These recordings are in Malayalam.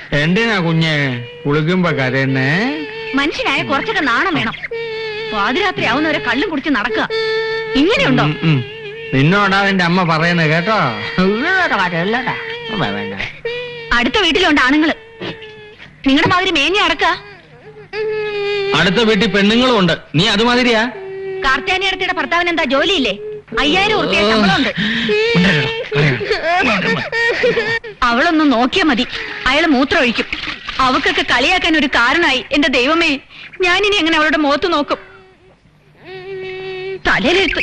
എന്തിനാ കുഞ്ഞെ കുളിക്കുമ്പോ കരയുന്നേ മനുഷ്യനായ കുറച്ചൊക്കെ നാണം വേണം പാതിരാത്രി ആവുന്നവരെ കള്ളും കുടിച്ച് നടക്കുക ഇങ്ങനെയുണ്ടോ ഉം, ഉം. നിന്നോടാ എന്റെ അമ്മ പറയുന്നത് കേട്ടോ കരയല്ലടാ വേണ്ട അടുത്ത വീട്ടിലുണ്ട് ആണുങ്ങള് നിങ്ങളുടെ മാതിരി മേഞ്ഞ അടക്കുക അടുത്ത വീട്ടിൽ പെണ്ണുങ്ങളും ഉണ്ട് നീ അതുമാതിരിയാ കാർത്താനി അടുത്തിയുടെ ഭർത്താവിന് എന്താ ജോലിയില്ലേ അയ്യായിരം ഉറുപ്പിയ ശമ്പളമുണ്ട് അവളൊന്ന് നോക്കിയാ മതി അയാള് മൂത്രം ഒഴിക്കും അവക്കൊക്കെ കളിയാക്കാൻ ഒരു കാരണമായി എന്റെ ദൈവമേ ഞാനിനി എങ്ങനെ അവളുടെ മുഖത്ത് നോക്കും തലയിലെടുത്ത്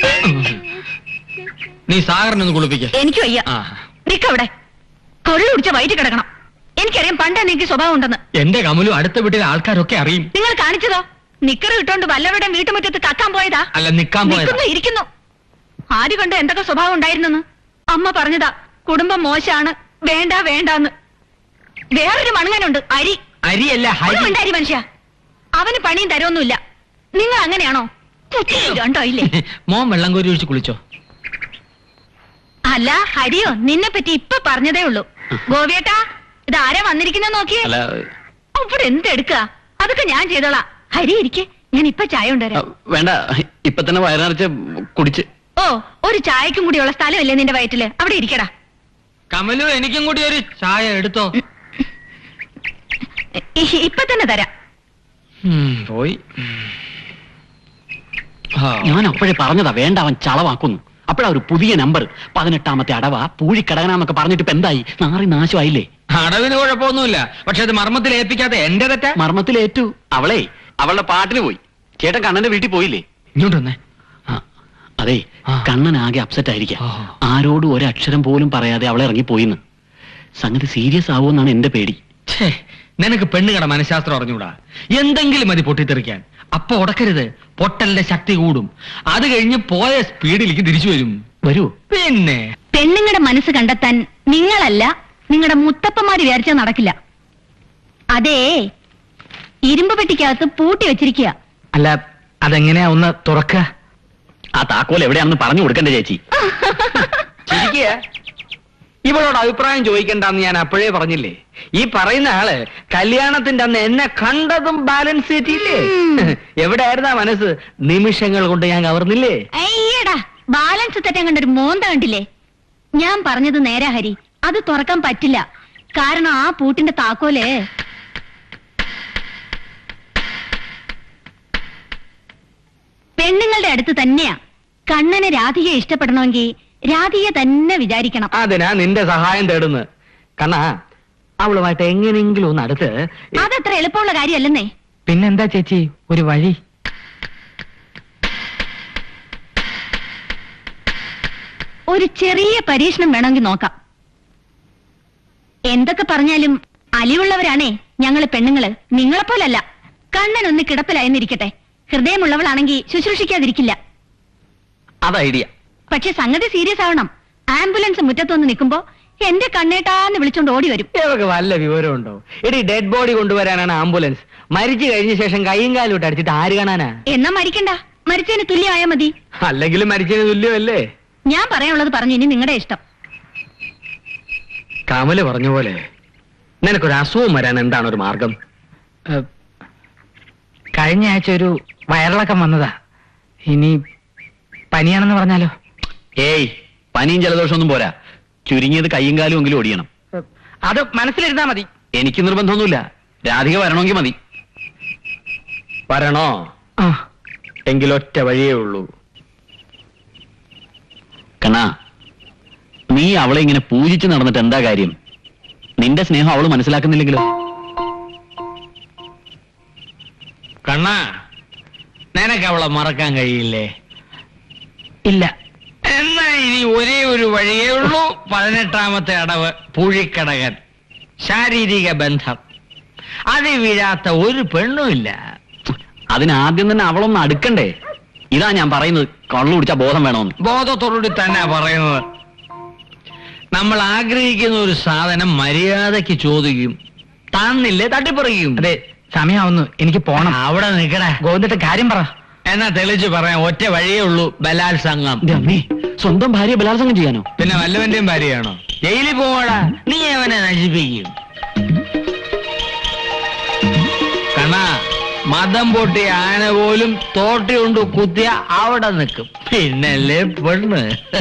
നീ സാഗറിനൊന്ന് കുളിപ്പിക്ക എനിക്ക് വയ്യ ആ നിക്കവിടെ കൊള്ളു കുടിച്ച വയറ്റ് കിടക്കണം എനിക്കറിയാം പണ്ട് എനിക്ക് സ്വഭാവം ഉണ്ടെന്ന് എന്റെ കമലു അടുത്ത വീട്ടിലെ ആൾക്കാരൊക്കെ അറിയും നിങ്ങൾ കാണിച്ചതോ നിക്കർ ഇട്ടോണ്ട് വല്ലവരുടെ വീട്ടുമുറ്റത്ത് കക്കാൻ പോയതാ അല്ല നിക്കാൻ പോയതാ നിൽക്കുന്നു ഇരിക്കുന്നു ആര് കണ്ട് എന്തൊക്കെ സ്വഭാവം ഉണ്ടായിരുന്നെന്ന് അമ്മ പറഞ്ഞതാ കുടുംബം മോശാണ് വേണ്ട വേണ്ടാന്ന് വേറൊരു മണങ്ങനുണ്ട് അരി അരിയല്ല ഹരി ഒന്നും ഉണ്ടായി മനുഷ്യ അവന് പണിയും തരൊന്നുമില്ല നിങ്ങൾ അങ്ങനെയാണോ രണ്ടോ ഇല്ലേ മോൻ വെള്ളം കോരി ഒഴിച്ച് കുളിച്ചോ അല്ല ഹരിയോ നിന്നെ പറ്റി ഇപ്പൊ പറഞ്ഞതേ ഉള്ളൂ ഗോപിയേട്ടാ ഇത് ആരാ വന്നിരിക്കുന്ന നോക്കിയേ അല്ല അവിടെ എന്തെടുക്കുക അതൊക്കെ ഞാൻ ചെയ്തോളാം ഹരി ഇരിക്കെ ഞാൻ ഇപ്പൊ ചായ അ, കൊണ്ടുവരാം വേണ്ട ഇപ്പൊ തന്നെ വയറിറച്ച് കുടിച്ച് ഓ ഒരു ചായക്കും കൂടിയുള്ള സ്ഥലമില്ലേ നിന്റെ വയറ്റില് അവിടെ ഇരിക്കടാ കമലു എനിക്കും കൂടി ഒരു ചായ എടുത്തോ ഇ- ഇപ്പൊ തന്നെ തരാം ഉം, പോയി ആ. ഞാൻ അപ്പോഴേ പറഞ്ഞതാ വേണ്ട അവൻ ചളവാക്കുന്നു അപ്പോഴാ ഒരു പുതിയ നമ്പർ പതിനെട്ടാമത്തെ അടവ പൂഴിക്കടകനാന്നൊക്കെ പറഞ്ഞിട്ട് ഇപ്പൊ എന്തായി നാറി നാശമായില്ലേ അടവിന് കുഴപ്പമൊന്നുമില്ല പക്ഷെ അത് മർമ്മത്തിൽ ഏൽപ്പിക്കാതെ എന്റെ തെറ്റാ മർമ്മത്തിലേറ്റു അവളെ അവളുടെ പാട്ടിന് പോയി ചേട്ടൻ കണ്ണന്റെ വീട്ടിൽ പോയില്ലേ ഇങ്ങോട്ട് വന്നേ ആ, അതെ ആ. കണ്ണൻ ആകെ അപ്സെറ്റ് ആയിരിക്കാം ആ. ആരോടും ഒരക്ഷരം പോലും പറയാതെ അവളെ ഇറങ്ങി പോയിന്ന് സംഗതി സീരിയസ് ആവുമെന്നാണ് എന്റെ പേടി ഛേ നിനക്ക് പെണ്ണുകട മനഃശാസ്ത്രം അറിഞ്ഞൂടാ എന്തെങ്കിലും മതി പൊട്ടിത്തെറിക്കാൻ അപ്പൊ ഉടക്കരുത് പൊട്ടലിന്റെ ശക്തി കൂടും അത് കഴിഞ്ഞ് പോയ സ്പീഡിലേക്ക് തിരിച്ചു വരും വരൂ പിന്നെ പെണ്ണുങ്ങളുടെ മനസ്സ് കണ്ടെത്താൻ നിങ്ങളല്ല നിങ്ങളുടെ മുത്തപ്പന്മാര് വിചാരിച്ചാൽ നടക്കില്ല അതേ ഇരുമ്പ് പെട്ടിക്കകത്ത് പൂട്ടി വെച്ചിരിക്കുക അല്ല അതെങ്ങനെയാ ഒന്ന് തുറക്ക ആ താക്കോൽ എവിടെയാണെന്ന് പറഞ്ഞു കൊടുക്കണ്ടേ ചേച്ചി ചിരിക്കുക ഇവളോട് അഭിപ്രായം ചോദിക്കണ്ടെന്ന് ഞാൻ അപ്പോഴേ പറഞ്ഞില്ലേ ഈ പറയുന്ന ആള് കല്യാണത്തിന്റെ അന്ന് എന്നെ കണ്ടതും ബാലൻസ് ചെയ്തില്ലേ എവിടെയായിരുന്നാ മനസ്സ് നിമിഷങ്ങൾ കൊണ്ട് ഞാൻ കവർന്നില്ലേ അയ്യടാ ബാലൻസ് തെറ്റാൻ കണ്ടൊരു മോന്ത കണ്ടില്ലേ ഞാൻ പറഞ്ഞത് നേരാ ഹരി അത് തുറക്കാൻ പറ്റില്ല കാരണം ആ പൂട്ടിന്റെ താക്കോല് പെണ്ണുങ്ങളുടെ അടുത്ത് തന്നെയാ കണ്ണനെ രാധികയെ ഇഷ്ടപ്പെടണമെങ്കിൽ രാധികയെ തന്നെ വിചാരിക്കണം അതിനാ നിന്റെ സഹായം തേടുന്നത് കണ്ണാ അവളുമായിട്ട് എങ്ങനെയെങ്കിലും ഒന്ന് അടുത്ത് അതത്ര എളുപ്പമുള്ള കാര്യമല്ലെന്നേ പിന്നെന്താ ചേച്ചി ഒരു വഴി ഒരു ചെറിയ പരീക്ഷണം വേണമെങ്കിൽ നോക്കാം എന്തൊക്കെ പറഞ്ഞാലും അലിവുള്ളവരാണേ ഞങ്ങള് പെണ്ണുങ്ങള് നിങ്ങളെപ്പോലല്ല കണ്ണൻ ഒന്ന് കിടപ്പിലായെന്നിരിക്കട്ടെ ഹൃദയമുള്ളവളാണെങ്കിൽ ശുശ്രൂഷിക്കാതിരിക്കില്ല അത് ഐഡിയ പക്ഷെ സംഗതി സീരിയസ് ആവണം ആംബുലൻസ് മുറ്റത്തൊന്ന് നിൽക്കുമ്പോ എന്റെ കണ്ണേട്ടാന്ന് വിളിച്ചോണ്ട് ഓടി വരും ഇവർക്ക് വല്ല വിവരമുണ്ടോ എടി ഡെഡ് ബോഡി കൊണ്ടുവരാനാണ് ആംബുലൻസ് മരിച്ചു കഴിഞ്ഞ ശേഷം കൈയും കാലും ഇട്ട് അടിച്ചിട്ട് ആര് കാണാനാ എന്നാ മരിക്കണ്ട മരിച്ചതിന് തുല്യമായാ മതി അല്ലെങ്കിലും മരിച്ചതിന് തുല്യമല്ലേ ഞാൻ പറയാനുള്ളത് പറഞ്ഞു ഇനി നിങ്ങളുടെ ഇഷ്ടം കമല് പറഞ്ഞ പോലെ നിനക്കൊരു അസുഖം വരാൻ എന്താണ് ഒരു മാർഗം കഴിഞ്ഞ ആഴ്ച ഒരു വയറിളക്കം വന്നതാ ഇനി പനിയാണെന്ന് പറഞ്ഞാലോ ഏയ് പനിയും ജലദോഷമൊന്നും പോരാ ചുരുങ്ങിയത് കയ്യും കാലും എങ്കിലും ഒടിയണം അത് മനസ്സിലിരുന്നാ മതി എനിക്ക് നിർബന്ധമൊന്നുമില്ല രാധിക വരണമെങ്കിൽ മതി വരണോ എങ്കിലൊറ്റ വഴിയേ ഉള്ളൂ കണ്ണാ നീ അവളെ ഇങ്ങനെ പൂജിച്ച് നടന്നിട്ട് എന്താ കാര്യം നിന്റെ സ്നേഹം അവള് മനസ്സിലാക്കുന്നില്ലെങ്കിലോ കണ്ണാ നിനക്ക് അവളെ മറക്കാൻ കഴിയില്ലേ ഇല്ല എന്നാ ഇനി ഒരേ ഒരു വഴിയേ ഉള്ളൂ പതിനെട്ടാമത്തെ അടവ് പൂഴിക്കടകൻ ശാരീരിക ബന്ധം അത് വീഴാത്ത ഒരു പെണ്ണുമില്ല അതിനാദ്യം തന്നെ അവളൊന്ന് അടുക്കണ്ടേ ഇതാ ഞാൻ പറയുന്നത് കള്ളു കുടിച്ചാ ബോധം വേണമെന്ന് ബോധത്തോടുകൂടി തന്നെ പറയുന്നത് നമ്മൾ ആഗ്രഹിക്കുന്ന ഒരു സാധനം മര്യാദയ്ക്ക് ചോദിക്കും താന്നില്ലേ തട്ടിപ്പറിക്കും അതെ സമയാവുന്നു എനിക്ക് പോണം അവിടെ നിൽക്കടേ ഗോവിന്ദത്തെ കാര്യം പറ എന്നാ തെളിച്ച് പറയാം ഒറ്റ വഴിയേ ഉള്ളൂ ബലാത്സംഗം ദേ അമ്മേ സ്വന്തം ഭാര്യ ബലാത്സംഗം ചെയ്യാനോ പിന്നെ വല്ലവന്റെയും ഭാര്യയാണോ ജയിലിൽ പോവാടാ നീ അവനെ നശിപ്പിക്കും മതം പൊട്ടിയ ആന പോലും തോട്ടി കൊണ്ട് കുത്തിയ അവിടെ നിൽക്കും പിന്നല്ലേ പെണ്ണ്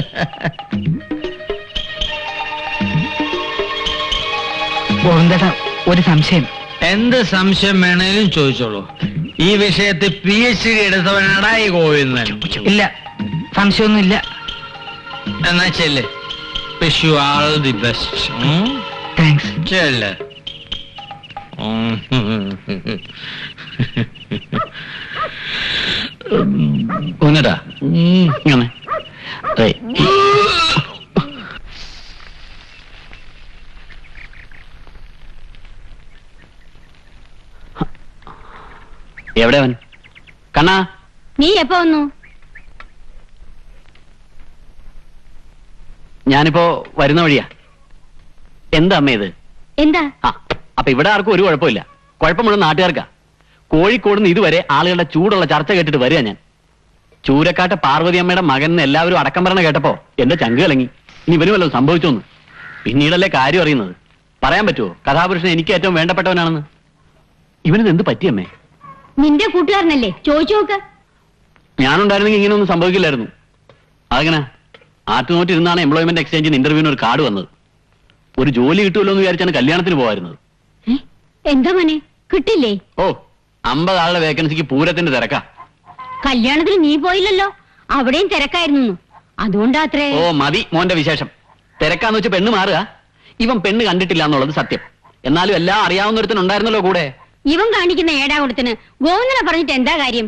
ഗോവിന്ദേട്ട ഒരു സംശയം എന്ത് സംശയം വേണേലും ചോദിച്ചോളൂ ഈ വിഷയത്തിൽ പി എച്ച് ഡി എടുത്തവനാടാ ഈ ഗോവിന്ദൻ ഇല്ല സംശയമൊന്നും ഇല്ല എന്നാ ചെല്ല് wish you all the best thanks ചെല്ല് ഒന്നടാ ഇങ്ങനെ ഏയ്. എവിടെ അവൻ കണ്ണാ നീ എപ്പോ വന്നു ഞാനിപ്പോ വരുന്ന വഴിയാ എന്താ അമ്മ ഇത് എന്താ ആ അപ്പൊ ഇവിടെ ആർക്കും ഒരു കുഴപ്പമില്ല കുഴപ്പം മുഴുവൻ നാട്ടുകാർക്കാ കോഴിക്കോട് നിന്ന് ഇതുവരെ ആളുകളുടെ ചൂടുള്ള ചർച്ച കേട്ടിട്ട് വരിക ഞാൻ ചൂരക്കാട്ടെ പാർവതി അമ്മയുടെ മകൻ എന്ന് എല്ലാവരും അടക്കം പറഞ്ഞ കേട്ടപ്പോ എന്റെ ചങ്ക് കലങ്ങി ഇനി ഇവന് വല്ലതും സംഭവിച്ചോന്ന് പിന്നീടല്ലേ കാര്യം അറിയുന്നത് പറയാൻ പറ്റുമോ കഥാപുരുഷൻ എനിക്ക് ഏറ്റവും വേണ്ടപ്പെട്ടവനാണെന്ന് ഇവനിത് എന്ത് പറ്റിയമ്മേ നിന്റെ കൂട്ടുകാരനല്ലേ ചോദിച്ചു നോക്ക് ഞാനുണ്ടായിരുന്നെങ്കിൽ ഇങ്ങനെയൊന്നും സംഭവിക്കില്ലായിരുന്നു അതെങ്ങനെ ആറ്റുനോറ്റിരുന്നാണ് എംപ്ലോയ്മെന്റ് എക്സ്ചേഞ്ചിന് ഇന്റർവ്യൂവിന് ഒരു കാർഡ് വന്നത് ഒരു ജോലി കിട്ടുമല്ലോ എന്ന് വിചാരിച്ചാണ് കല്യാണത്തിന് പോകാറുന്നത് ഏ? എന്താ മോനെ കിട്ടില്ലേ ഓ അമ്പത് ആളുടെ വേക്കൻസിക്ക് പൂരത്തിന്റെ തിരക്കാ കല്യാണത്തിന് നീ പോയില്ലല്ലോ അവിടെയും തിരക്കായിരുന്നു അതുകൊണ്ടാത്രേ ഓ മതി മോന്റെ വിശേഷം തിരക്കാന്ന് വെച്ച് പെണ്ണ് മാറുക ഇവൻ പെണ്ണ് കണ്ടിട്ടില്ല എന്നുള്ളത് സത്യം എന്നാലും എല്ലാം അറിയാവുന്നൊരുത്തനുണ്ടായിരുന്നല്ലോ കൂടെ ഇവൻ കാണിക്കുന്ന ഏടാകുളത്തിന് ഗോവിന്ദനെ പറഞ്ഞിട്ട് എന്താ കാര്യം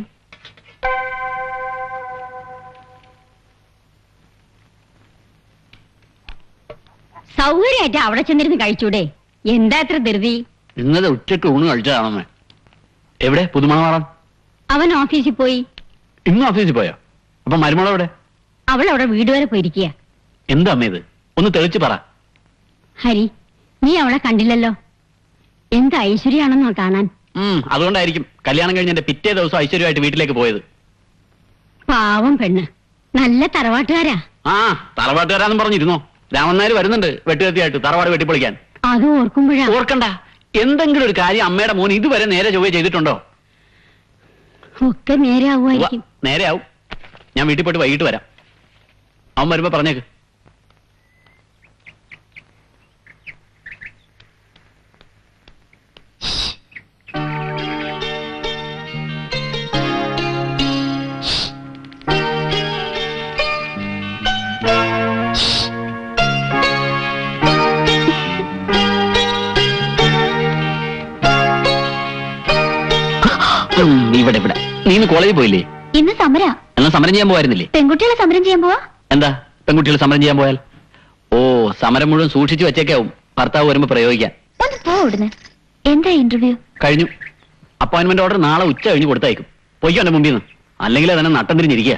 സൗകര്യമായിട്ട് അവിടെ ചെന്നിരുന്ന് കഴിച്ചൂടെ എന്താ എത്ര ധൃതി ഇന്നലെ ഉച്ചയ്ക്ക് ഊണ് കഴിച്ചതാണമ്മേ എവിടെ പുതുമണവാളം അവൻ ഓഫീസിൽ പോയി ഇന്ന് ഓഫീസിൽ പോയോ അപ്പൊ മരുമോള എവിടെ അവൾ അവിടെ വീട് വരെ പോയിരിക്കുക എന്താ അമ്മ ഇത് ഒന്ന് തെളിച്ച് പറ ഹരി നീ അവളെ കണ്ടില്ലല്ലോ എന്ത് ഐശ്വര്യാണെന്നോ കാണാൻ ഉം അതുകൊണ്ടായിരിക്കും കല്യാണം കഴിഞ്ഞ എന്റെ പിറ്റേ ദിവസം ഐശ്വര്യമായിട്ട് വീട്ടിലേക്ക് പോയത് പാവം പെണ്ണ് നല്ല തറവാട്ടുകാരാ ആ തറവാട്ടുകാരാന്നും പറഞ്ഞിരുന്നോ രാമനായർ വരുന്നുണ്ട് വെട്ടുകത്തിയായിട്ട് തറവാട് വെട്ടിപ്പൊളിക്കാൻ അത് ഓർക്കുമ്പോഴാ ഓർക്കണ്ട എന്തെങ്കിലും ഒരു കാര്യം അമ്മയുടെ മോൻ ഇതുവരെ നേരെ ചൊവ്വേ ചെയ്തിട്ടുണ്ടോ ഒക്കെ ഉവ്വ, നേരെയാവുമായിരിക്കും നേരെ ആവും ഞാൻ വീട്ടിൽ പോയിട്ട് വൈകിട്ട് വരാം അവൻ വരുമ്പോ പറഞ്ഞേക്ക് ഉം, ഇവിടെ ഇവിടെ നീ ഇന്ന് കോളേജിൽ പോയില്ലേ ഇന്ന് സമര എന്നാ സമരം ചെയ്യാൻ പോകായിരുന്നില്ലേ പെൺകുട്ടികളെ സമരം ചെയ്യാൻ പോവാ എന്താ പെൺകുട്ടികൾ സമരം ചെയ്യാൻ പോയാൽ ഓ സമരം മുഴുവൻ സൂക്ഷിച്ചു വെച്ചേക്കാവും ഭർത്താവ് വരുമ്പോ പ്രയോഗിക്കാൻ ഒന്ന് പോ ഇവിടുന്ന് എന്താ ഇന്റർവ്യൂ കഴിഞ്ഞു അപ്പോയിന്റ്മെന്റ് ഓർഡർ നാളെ ഉച്ച കഴിഞ്ഞ് കൊടുത്തയക്കും പൊയ്ക്കോ എന്റെ മുമ്പിൽ നിന്ന് അല്ലെങ്കിൽ അതന്നെ നട്ടം തിരിഞ്ഞിരിക്കുക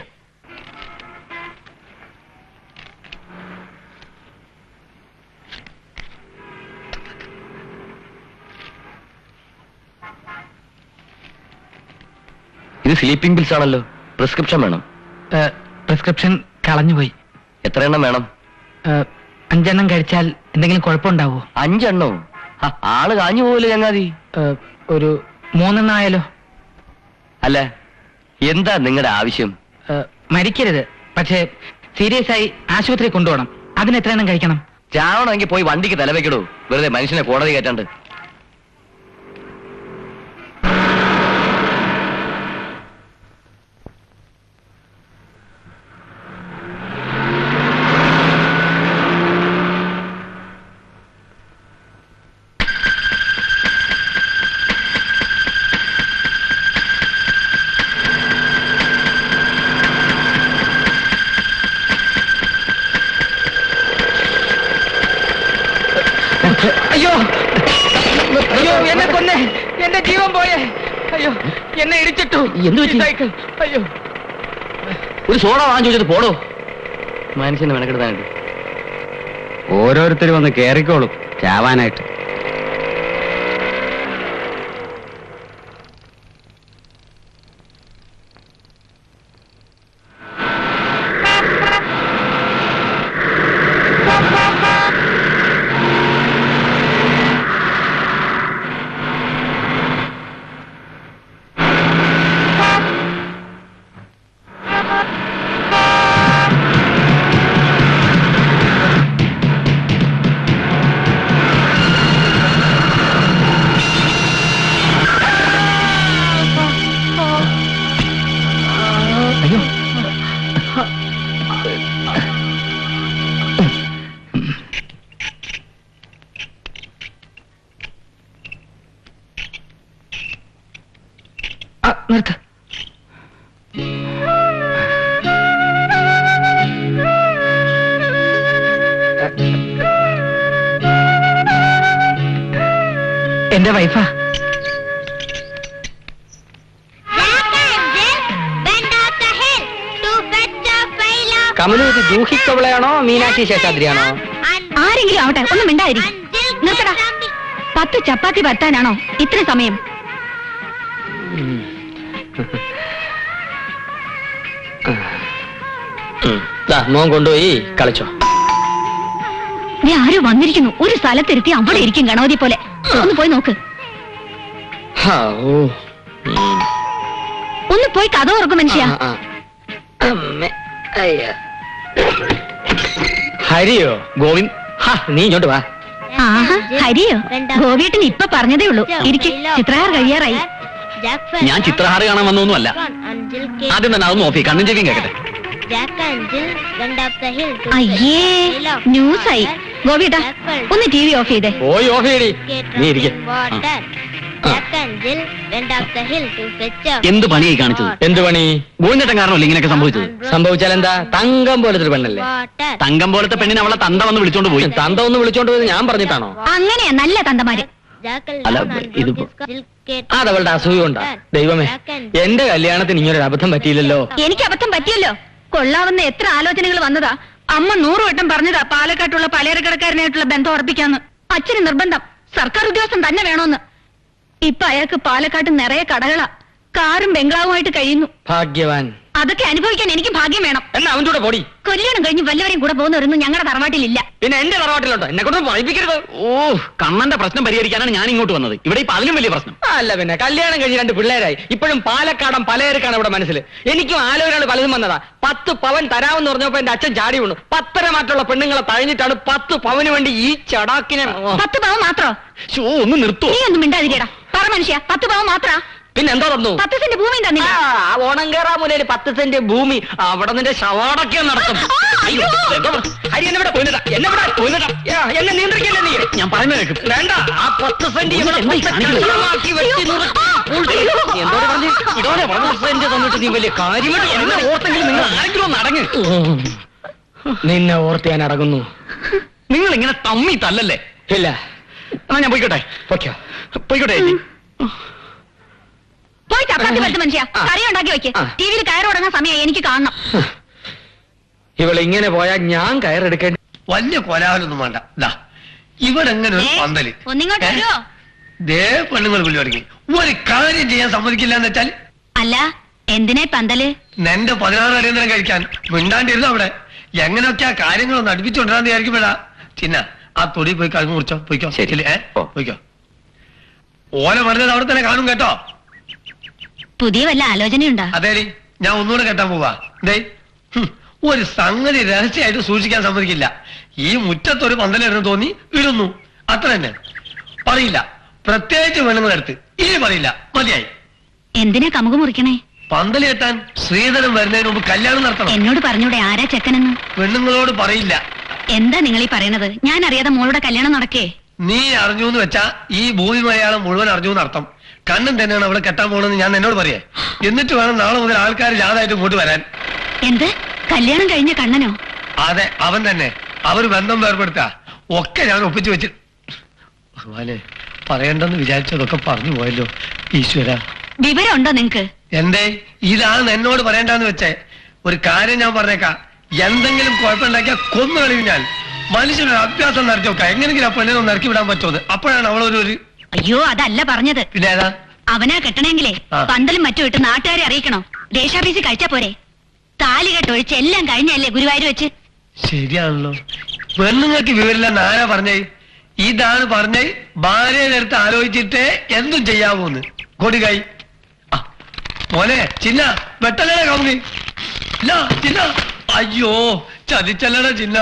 ഇത് സ്ലീപ്പിംഗ് പിൽസ് ആണല്ലോ പ്രിസ്ക്രിപ്ഷൻ വേണം പ്രിസ്ക്രിപ്ഷൻ കളഞ്ഞുപോയി എത്ര എണ്ണം വേണം ഏ, അഞ്ചെണ്ണം കഴിച്ചാൽ എന്തെങ്കിലും കുഴപ്പമുണ്ടാവോ അഞ്ചെണ്ണോ ഹ, ആള് കാഞ്ഞു പോവില്ല ചങ്ങാതി ഏ, ഒരു മൂന്നെണ്ണം ആയാലോ അല്ല എന്താ നിങ്ങളുടെ ആവശ്യം ഏ, മരിക്കരുത് പക്ഷേ സീരിയസ് ആയി ആശുപത്രി കൊണ്ടുപോകണം അതിന് എത്ര എണ്ണം കഴിക്കണം ചാവണമെങ്കിൽ പോയി വണ്ടിക്ക് തലവെക്കടോ വെറുതെ മനുഷ്യനെ കോടതി കയറ്റാണ്ട് അയ്യോ അയ്യോ എന്നെ കൊന്നേ എന്റെ ജീവൻ പോയേ അയ്യോ എന്നെ ഇടിച്ചിട്ടു എന്ത് പറ്റി? ഈ സൈക്കിൾ അയ്യോ ഒരു സോഡ വാങ്ങാൻ ചോദിച്ചിട്ട് പോടോ മനുഷ്യനെ മെനക്കെടുത്താനായിട്ട് ഓരോരുത്തരും വന്ന് കേറിക്കോളും ചാവാനായിട്ട് ആ, നിർത്ത് എന്റെ വൈഫാ കമലു ഇത് ജൂഹിക്കവളയാണോ മീനാക്ഷി ശേഷാദ്രിയാണോ ആരെങ്കിലും ആവട്ടെ ഒന്ന് മിണ്ടാതിരി നിർത്തടാ പത്ത് ചപ്പാത്തി പരത്താനാണോ ഇത്ര സമയം ഉം. ദാ, മോൻ കൊണ്ടുപോയി കളിച്ചോ നീ ആരും വന്നിരിക്കുന്നു ഒരു സ്ഥലത്തിരുത്തി അവിടെ ഇരിക്കും ഗണപതി പോലെ ഒന്ന് പോയി നോക്ക് ഹാ, ഓ. ഉം. ഒന്ന് പോയി കഥ ഓർക്കും മനുഷ്യ ആ, ആ. അമ്മേ. അയ്യ. ഹരിയോ ഗോവിന്ദ് ഹാ നീ ഇങ്ങോട്ട് വാ ആഹാ ഹരിയോ ഗോപിയേട്ടൻ ഇപ്പൊ പറഞ്ഞതേ ഉള്ളൂ ഇരിക്കും ചിത്രകാർ കഴിയാറായി ഞാൻ ചിത്രഹാര കാണാൻ വന്നൊന്നുമല്ല ആദ്യം തന്നെ അതൊന്ന് നോക്കി കണ്ണും ചെവിയും കേക്കട്ടെ അയ്യേ ന്യൂസായി ഗോപിയേട്ടാ ഒന്ന് ടി വി ഓഫ് ചെയ്തേ പോയി ഓഫ് ചെയ്യടി നീ ഇരിക്കെ എന്ത് പണിയായി കാണിച്ചത് എന്ത് പണി ഗോവിന്ദേട്ടൻ കാരണമല്ലേ ഇങ്ങനെയൊക്കെ സംഭവിച്ചത് സംഭവിച്ചാൽ എന്താ തങ്കം പോലത്തെ ഒരു പെണ്ണല്ലേ തങ്കം പോലത്തെ പെണ്ണിനെ അവളെ തന്ത വന്ന് വിളിച്ചോണ്ട് പോയി തന്ത ഒന്ന് വിളിച്ചോണ്ട് പോയത് ഞാൻ പറഞ്ഞിട്ടാണോ അങ്ങനെയാ നല്ല തന്തമാര് അല്ല, ഇതിപ്പോ- അതവളുടെ അസൂയ കൊണ്ടാ ദൈവമേ എന്റെ കല്യാണത്തിന് ഇങ്ങനൊരു അബദ്ധം പറ്റിയില്ലല്ലോ എനിക്ക് അബദ്ധം പറ്റിയല്ലോ കൊള്ളാവുന്ന എത്ര ആലോചനകൾ വന്നതാ അമ്മ നൂറ് വട്ടം പറഞ്ഞതാ പാലക്കാട്ടുള്ള പലചരക്കടക്കാരനായിട്ടുള്ള ബന്ധം ഉറപ്പിക്കാന്ന് അച്ഛന് നിർബന്ധം സർക്കാർ ഉദ്യോഗസ്ഥൻ തന്നെ വേണോന്ന് ഇപ്പൊ അയാൾക്ക് പാലക്കാട്ട് നിറയെ കടകളാ കാറും ബംഗ്ലാവുമായിട്ട് കഴിയുന്നു ഭാഗ്യവാൻ അതൊക്കെ അനുഭവിക്കാൻ എനിക്ക് ഭാഗ്യം വേണം എന്നാ അവൻ്റെ കൂടെ പൊടി കല്യാണം കഴിഞ്ഞ് വല്ലവരെയും കൂടെ പോകുന്നവരൊന്നും ഞങ്ങളുടെ തറവാട്ടിലില്ല പിന്നെ എന്റെ തറവാട്ടിലുണ്ടോ എന്നെ കൊണ്ട് വായിപ്പിക്കരുത് ഓ കണ്ണന്റെ പ്രശ്നം പരിഹരിക്കാനാണ് ഞാൻ ഇങ്ങോട്ട് വന്നത് ഇവിടെ ഇപ്പൊ അതിലും വലിയ പ്രശ്നം അല്ല പിന്നെ കല്യാണം കഴിഞ്ഞ് രണ്ട് പിള്ളേരായി ഇപ്പോഴും പാലക്കാടൻ പലചരക്കാണ് ഇവിടെ മനസ്സിൽ എനിക്കും ആലോചനകൾ പലതും വന്നതാ പത്ത് പവൻ തരാമെന്ന് പറഞ്ഞപ്പോ എന്റെ അച്ഛൻ ചാടി വീണു പത്തര മാറ്റുള്ള പെണ്ണുങ്ങളെ തഴഞ്ഞിട്ടാണ് പത്ത് പവന് വേണ്ടി ഈ ചടാക്കിനെ ഓ. പത്ത് പാവം മാത്രോ ഷോ ഒന്ന് നിർത്തോ നീ ഒന്നും മിണ്ടാതിരിക്കടാ പറ മനുഷ്യ പത്ത് പാവം മാത്ര പിന്നെ എന്താ തന്നു പത്ത് സെന്റ് ഭൂമി തന്നില്ല ആ, ആ ഓണങ്കേറാമുലയിൽ പത്ത് സെന്റ് ഭൂമി അവിടെ നിന്റെ ശവാടൊക്കെ നടത്തും അയ്യോ, എന്താ പറ- ഹരി എന്നെ ഇവിടെ പോയിട്ടാ എന്നെ ഇവിടെ പോയിട്ടാ എന്നെ നിയന്ത്രിക്കല്ലേ നീ ഞാൻ പറയുന്നത് കേൾക്ക് വേണ്ട ആ പത്ത് സെന്റ് ഇവിടെ എന്തായി കാണിക്കുന്നത്? കഷണമാക്കി വെട്ടി നുറുക്കി ഉൾട്ടി. നീ എന്തോട് പറഞ്ഞു ഇതോടെ പത്ത് സെന്റ് തന്നിട്ട് നീ വലിയ കാര്യമായിട്ട് എന്നെ ഓർത്തെങ്കിലും നിങ്ങൾ ആരെങ്കിലും ഒന്ന് അടങ്ങ് നിന്നെ ഓർത്ത് ഞാൻ അടങ്ങുന്നു നിങ്ങൾ ഇങ്ങനെ തമ്മി തല്ലല്ലേ ഇല്ല എന്നാ ഞാൻ പോയിക്കോട്ടെ പൊയ്ക്കോ പോയിക്കോട്ടെ ചേച്ചി പോയി ചപ്പാത്തി പറ്റും മനുഷ്യ ആ. കറി ഉണ്ടാക്കി വെക്ക് ആ. ടി വിയിൽ കയറി തുടങ്ങാൻ സമയം എനിക്ക് കാണണം ഇവൾ ഇങ്ങനെ പോയാൽ ഞാൻ കയറെടുക്കേണ്ടി വലിയ കോലാഹലൊന്നും വേണ്ട ദാ ഇവിടെ എങ്ങനെ ഒരു ഏ, പന്തല് ഒന്നിങ്ങോട്ട് ഏ? വരുമോ ദേ പെണ്ണുങ്ങൾ വിളി തുടങ്ങി ഒരു കാര്യം ചെയ്യാൻ സമ്മതിക്കില്ല എന്ന് വെച്ചാൽ അല്ല എന്തിനാ ഈ പന്തല് നിന്റെ പതിനാറ് അടിയന്തരം കഴിക്കാൻ മിണ്ടാണ്ടിരുന്നു അവിടെ എങ്ങനെയൊക്കെ ആ കാര്യങ്ങളൊന്ന് അടുപ്പിച്ചുകൊണ്ടിരാന്ന് വിചാരിക്കുമ്പോഴാ ചിന്ന ആ തൊടി പോയി കഴിഞ്ഞു മുറിച്ചോ പോയിക്കോ ശരി. ഇല്ലേ? ഏ ഓ. പോയിക്കോ ഓല പറഞ്ഞത് അവിടെ തന്നെ കാണും കേട്ടോ പുതിയ വല്ല ആലോചനയുണ്ടാ അതേടി ഞാൻ ഒന്നുകൂടെ കെട്ടാൻ പോവാ ദേ ഹും, ഒരു സംഗതി രഹസ്യമായിട്ട് സൂക്ഷിക്കാൻ സമ്മതിക്കില്ല ഈ മുറ്റത്തൊരു പന്തലിടുന്നു തോന്നി ഇടുന്നു അത്ര തന്നെ പറയില്ല പ്രത്യേകിച്ച് പെണ്ണുങ്ങളടുത്ത് ഇനി പറയില്ല മതിയായി എന്തിനാ കമുക മുറിക്കണേ പന്തൽ കെട്ടാൻ ശ്രീധരൻ വരുന്നതിന് മുമ്പ് കല്യാണം നടത്തണം എന്നോട് പറഞ്ഞൂടെ ആരാ ചെക്കനെന്ന് പെണ്ണുങ്ങളോട് പറയില്ല എന്താ നിങ്ങൾ ഈ പറയണത് ഞാൻ അറിയാതെ മോളുടെ കല്യാണം നടക്കേ നീ അറിഞ്ഞു എന്ന് വെച്ചാ ഈ ഭൂമി മലയാളം മുഴുവൻ അറിഞ്ഞു എന്നർത്ഥം കണ്ണൻ തന്നെയാണ് അവളെ കെട്ടാൻ പോകണമെന്ന് ഞാൻ എന്നോട് പറയേ എന്നിട്ട് വേണം നാളെ മുതൽ ആൾക്കാർ ജാതായിട്ട് ഇങ്ങോട്ട് വരാൻ എന്ത് കല്യാണം കഴിഞ്ഞ കണ്ണനോ അതെ അവൻ തന്നെ അവർ ബന്ധം വേർപെടുത്ത ഒക്കെ ഞാൻ ഒപ്പിച്ചു വെച്ച് ഭഗവാനെ പറയണ്ടെന്ന് വിചാരിച്ചതൊക്കെ പറഞ്ഞു പോയല്ലോ ഈശ്വര വിവരമുണ്ടോ നിങ്ങക്ക് എന്തേ ഇതാണ് എന്നോട് പറയണ്ടെന്ന് വെച്ചേ ഒരു കാര്യം ഞാൻ പറഞ്ഞേക്കാം എന്തെങ്കിലും കുഴപ്പമുണ്ടാക്കിയാൽ കൊന്നു കളയും ഞാൻ മനുഷ്യനൊരു അഭ്യാസം നടത്തി നോക്കാം എങ്ങനെങ്കിലും ആ പെണ്ണിനെ ഒന്ന് ഇറക്കി വിടാൻ പറ്റുമോ അപ്പോഴാണ് അവളൊരു ഒരു അയ്യോ അതല്ല പറഞ്ഞത് പിന്നെ ഏതാ അവനാ കെട്ടണമെങ്കിലേ ആ. പന്തലും മറ്റും ഇട്ട് നാട്ടുകാരെ അറിയിക്കണോ ദേശാഭീസി കഴിച്ചാ പോരെ താലി കെട്ടൊഴിച്ച് എല്ലാം കഴിഞ്ഞല്ലേ ഗുരുവായൂർ വെച്ച് ശരിയാണല്ലോ പെണ്ണുങ്ങൾക്ക് വിവരമില്ലെന്ന് ആരാ പറഞ്ഞേ ഇതാണ് പറഞ്ഞേ ഭാര്യയുടെ അടുത്ത് ആലോചിച്ചിട്ടേ എന്തും ചെയ്യാവൂന്ന് കൊടികൈ ആ, മോനെ ചിന്ന വെട്ടലേ കമ്പി ഇല്ല ചിന്ന അയ്യോ ചതിച്ചല്ലട ചിന്ന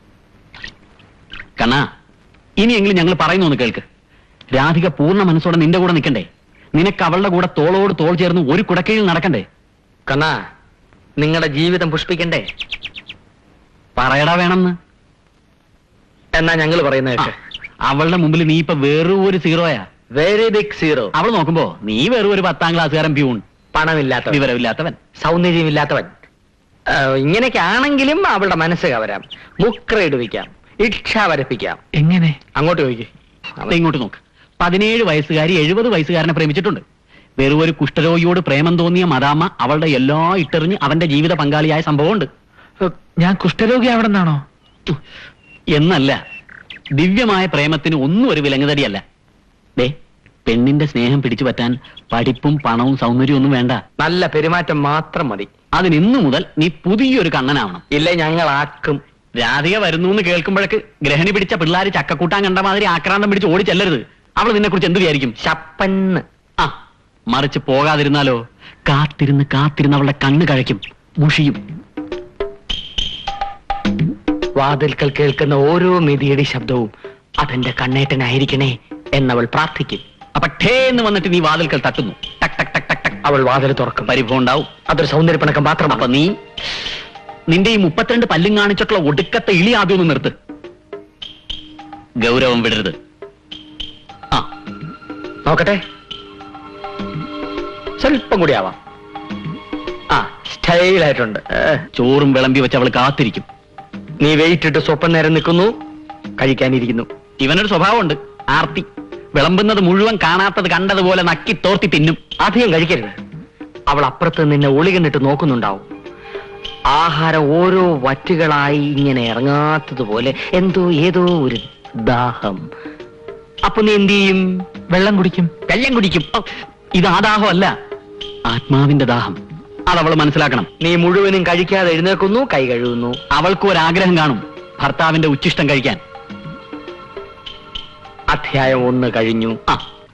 കണ്ണാ ഇനിയെങ്കിലും ഞങ്ങൾ പറയുന്നു ഒന്ന് കേൾക്ക് രാധിക പൂർണ്ണ മനസ്സോടെ നിന്റെ കൂടെ നിൽക്കണ്ടേ നിനക്ക് അവളുടെ കൂടെ തോളോട് തോൾ ചേർന്ന് ഒരു കുടക്കീഴിൽ നടക്കണ്ടേ കണ്ണാ നിങ്ങളുടെ ജീവിതം പുഷ്പിക്കണ്ടേ പറയടാ വേണമെന്ന് എന്നാ ഞങ്ങൾ പറയുന്ന ആ, കേക്ക് അവളുടെ മുമ്പിൽ നീ ഇപ്പൊ വെറും ഒരു സീറോയാ വെരി ബിഗ് സീറോ അവൾ നോക്കുമ്പോ നീ വെറും ഒരു പത്താം ക്ലാസ്സുകാരൻ പ്യൂൺ പണമില്ലാത്തവൻ വിവരമില്ലാത്തവൻ സൗന്ദര്യമില്ലാത്തവൻ ആ, ഇങ്ങനെയൊക്കെ ആണെങ്കിലും അവളുടെ മനസ്സ് കവരാം മുക്ര ഇടുവിക്കാം ഇച്ഛ വരപ്പിക്കാം എങ്ങനെ അങ്ങോട്ട് ചോദിക്കേ ദേ ഇങ്ങോട്ട് നോക്ക് പതിനേഴ് വയസ്സുകാരി എഴുപത് വയസ്സുകാരനെ പ്രേമിച്ചിട്ടുണ്ട് വെറും ഒരു കുഷ്ഠരോഗിയോട് പ്രേമം തോന്നിയ മദാമ്മ അവളുടെ എല്ലാ ഇട്ടെറിഞ്ഞ് അവന്റെ ജീവിത പങ്കാളിയായ സംഭവമുണ്ട് ഞാൻ കുഷ്ഠരോഗി അവിടെ നിന്നാണോ എന്നല്ല ദിവ്യമായ പ്രേമത്തിന് ഒന്നും ഒരു വിലങ്ങുതടിയല്ല ദേ പെണ്ണിന്റെ സ്നേഹം പിടിച്ചു പറ്റാൻ പഠിപ്പും പണവും സൗന്ദര്യവും ഒന്നും വേണ്ട നല്ല പെരുമാറ്റം മാത്രം മതി അതിന് ഇന്നു മുതൽ നീ പുതിയൊരു കണ്ണനാവണം ഇല്ലേ ഞങ്ങൾ ആക്കും രാധിക വരുന്നു എന്ന് കേൾക്കുമ്പോഴേക്ക് ഗ്രഹണി പിടിച്ച പിള്ളേര് ചക്കക്കൂട്ടാൻ കണ്ട മാതിരി ആക്രാന്തം പിടിച്ച് ഓടി ചെല്ലരുത് അവൾ നിന്നെ കുറിച്ച് എന്ത് വിചാരിക്കും ശപ്പന്ന് ആ മറിച്ച് പോകാതിരുന്നാലോ കാത്തിരുന്ന് കാത്തിരുന്ന് അവളുടെ കണ്ണ് കഴിക്കും മുഷിയും വാതിൽക്കൽ കേൾക്കുന്ന ഓരോ മെതിയടി ശബ്ദവും അതെന്റെ കണ്ണേട്ടനായിരിക്കണേ എന്നവൾ പ്രാർത്ഥിക്കും അപ്പൊ ഠേ എന്ന് വന്നിട്ട് നീ വാതിൽക്കൽ തട്ടുന്നു ടക് ടക് ടക് ടക് ടക് അവൾ വാതിൽ തുറക്കും പരിഭവം ഉണ്ടാവും അതൊരു സൗന്ദര്യപ്പണക്കം അപ്പൊ മാത്രമാണ് നീ നിന്റെ ഈ മുപ്പത്തിരണ്ട് പല്ലും കാണിച്ചിട്ടുള്ള ഒടുക്കത്തെ ഇളി ആദ്യം ഒന്ന് നിർത്ത് ഗൗരവം വിടരുത് ആ നോക്കട്ടെ സ്വല്പം കൂടി ആവാം ആ സ്റ്റൈലായിട്ടുണ്ട് ഏ, ചോറും വിളമ്പി വെച്ച് അവൾ കാത്തിരിക്കും നീ വെയിറ്റ് ഇട്ട് സ്വപ്പം നേരം നിൽക്കുന്നു കഴിക്കാനിരിക്കുന്നു ഇവനൊരു സ്വഭാവമുണ്ട് ആർത്തി വിളമ്പുന്നത് മുഴുവൻ കാണാത്തത് കണ്ടതുപോലെ നക്കി തോർത്തി തിന്നും അധികം കഴിക്കരുത് അവൾ അപ്പുറത്ത് നിന്നെ ഒളി കണ്ടിട്ട് നോക്കുന്നുണ്ടാവും ആഹാരം ഓരോ വറ്റുകളായി ഇങ്ങനെ ഇറങ്ങാത്തതുപോലെ എന്തോ ഏതോ ഒരു ദാഹം അപ്പൊ നീ എന്ത് ചെയ്യും വെള്ളം കുടിക്കും വെള്ളം കുടിക്കും ഔ, ഇത് ആ ദാഹമല്ല ആത്മാവിന്റെ ദാഹം അതവൾ മനസ്സിലാക്കണം നീ മുഴുവനും കഴിക്കാതെ എഴുന്നേൽക്കുന്നു കൈ കഴുകുന്നു അവൾക്കും ഒരാഗ്രഹം കാണും ഭർത്താവിന്റെ ഉച്ചിഷ്ടം കഴിക്കാൻ അധ്യായം ഒന്ന് കഴിഞ്ഞു ആ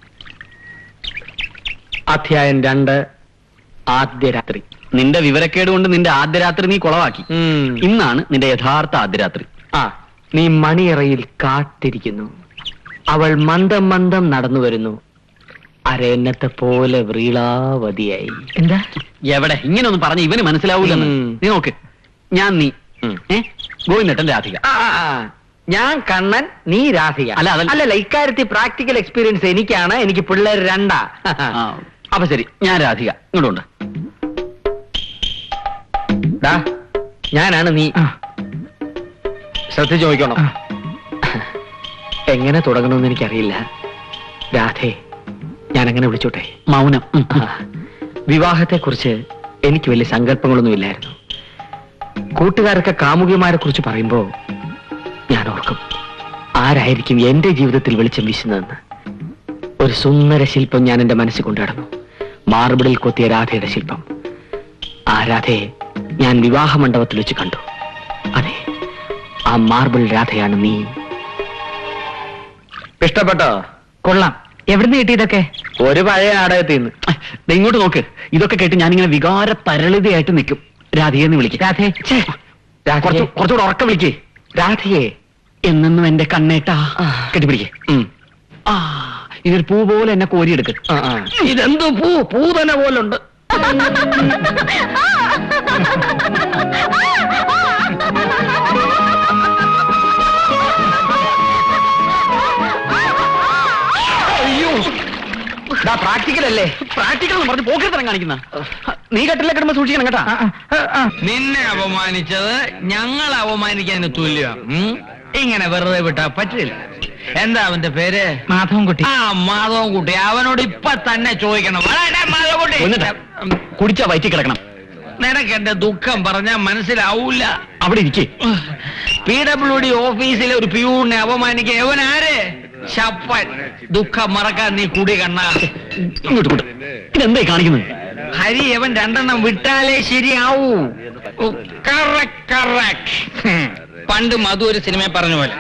അധ്യായം രണ്ട് ആദ്യ രാത്രി നിന്റെ വിവരക്കേട് കൊണ്ട് നിന്റെ ആദ്യ രാത്രി നീ കുളവാക്കി ഉം. ഇന്നാണ് നിന്റെ യഥാർത്ഥ ആദ്യ രാത്രി ആ നീ മണിയറയിൽ കാത്തിരിക്കുന്നു അവൾ മന്ദം മന്ദം നടന്നു വരുന്നു അരയന്നത്തെ പോലെ വ്രീളാവതിയായി എന്താ എവിടെ ഇങ്ങനെ ഒന്നും പറഞ്ഞ് ഇവന് മനസ്സിലാവൂലെന്ന് ഉം. നീ നോക്ക് ഞാൻ നീ ഉം. ഏ ഗോവിന്ദട്ടൻ രാധിക ആ, ആ, ആ. ഞാൻ കണ്ണൻ നീ രാധിക അല്ല, അതല്ല. അല്ലല്ല ഇക്കാര്യത്തിൽ പ്രാക്ടിക്കൽ എക്സ്പീരിയൻസ് എനിക്കാണ് എനിക്ക് പിള്ളേർ രണ്ടാ ആ, അപ്പൊ ശരി ഞാൻ രാധിക ഇങ്ങോട്ടുണ്ട് ദാ, ഞാനാണ് നീ ആ, ശ്രദ്ധിച്ചു നോക്കണം ആ. എങ്ങനെ തുടങ്ങണമെന്ന് എനിക്കറിയില്ല രാധേ ഞാൻ അങ്ങനെ വിളിച്ചോട്ടെ മൗനം ഉം, ഉം. വിവാഹത്തെ കുറിച്ച് എനിക്ക് വലിയ സങ്കല്പങ്ങളൊന്നുമില്ലായിരുന്നു കൂട്ടുകാരൊക്കെ കാമുകിമാരെ കുറിച്ച് പറയുമ്പോ ഞാൻ ഓർക്കും ആരായിരിക്കും എന്റെ ജീവിതത്തിൽ വെളിച്ചം വീശുന്നതെന്ന് ഒരു സുന്ദര ശില്പം ഞാൻ എന്റെ മനസ്സിൽ കൊണ്ടു നടന്നു മാർബിളിൽ കൊത്തിയ രാധയുടെ ശില്പം ആ രാധയെ ഞാൻ വിവാഹ മണ്ഡപത്തിൽ വെച്ച് കണ്ടു അതെ ആ മാർബിൾ രാധയാണ് നീ ഇഷ്ടപ്പെട്ടോ കൊള്ളാം എവിടുന്ന് കിട്ടി ഇതൊക്കെ ഒരു പഴയ നാടകത്തിൽ നിന്ന് ദേ ഇങ്ങോട്ട് നോക്ക് ഇതൊക്കെ കേട്ട് ഞാനിങ്ങനെ വികാര തരളിതയായിട്ട് നിൽക്കും രാധികയെന്ന് വിളിക്കും രാധേ രാധയെ കുറച്ച് കുറച്ചുകൂടെ ഉറക്കം വിളിക്കേ രാധയെ എന്നെന്നും എന്റെ കണ്ണേട്ടാ ആ. കെട്ടിപ്പിടിക്കേ ആ ഇതൊരു പൂ പോലെ എന്നെ കോരിയെടുക്ക് ആ, ആ. ഇതെന്ത് പൂ പൂ തന്നെ പോലുണ്ട് അയ്യോ പ്രാക്ടിക്കൽ അല്ലേ പ്രാക്ടിക്കൽ എന്ന് പറഞ്ഞ് പോക്കരത്തരം കാണിക്കുന്ന നീ കട്ടിലെ കിടന്ന് സൂക്ഷിക്കണം കേട്ടാ ആ, ആ, ആ. നിന്നെ അപമാനിച്ചത് ഞങ്ങൾ അപമാനിക്കാൻ തുല്യ ഇങ്ങനെ വെറുതെ വിട്ടാ പറ്റില്ല എന്താ അവന്റെ പേര് മാധവൻകുട്ടി ആ മാധവൻകുട്ടി അവനോട് ഇപ്പൊ തന്നെ ചോദിക്കണം വാടാ, മാധവൻകുട്ടി കൊന്നിട്ടാ. കുടിച്ചാ വയറ്റി കിടക്കണം നിനക്ക് എന്റെ ദുഃഖം പറഞ്ഞാൽ മനസ്സിലാവൂല അവിടെ ഇരിക്കേ പി ഡബ്ല്യു ഡി ഓഫീസിലെ ഒരു പ്യൂണിനെ അപമാനിക്കുക എവൻ ആര് ശപ്പൻ ദുഃഖം മറക്കാൻ നീ കൂടി കണ്ണ ഇങ്ങോട്ട് കൂട്ട് ഇതെന്തായി കാണിക്കുന്നത് ഹരി അവൻ രണ്ടെണ്ണം വിട്ടാലേ ശരിയാവൂ കറക്റ്റ് കറക്റ്റ് പണ്ട് മധു ഒരു സിനിമ പറഞ്ഞ പോലെ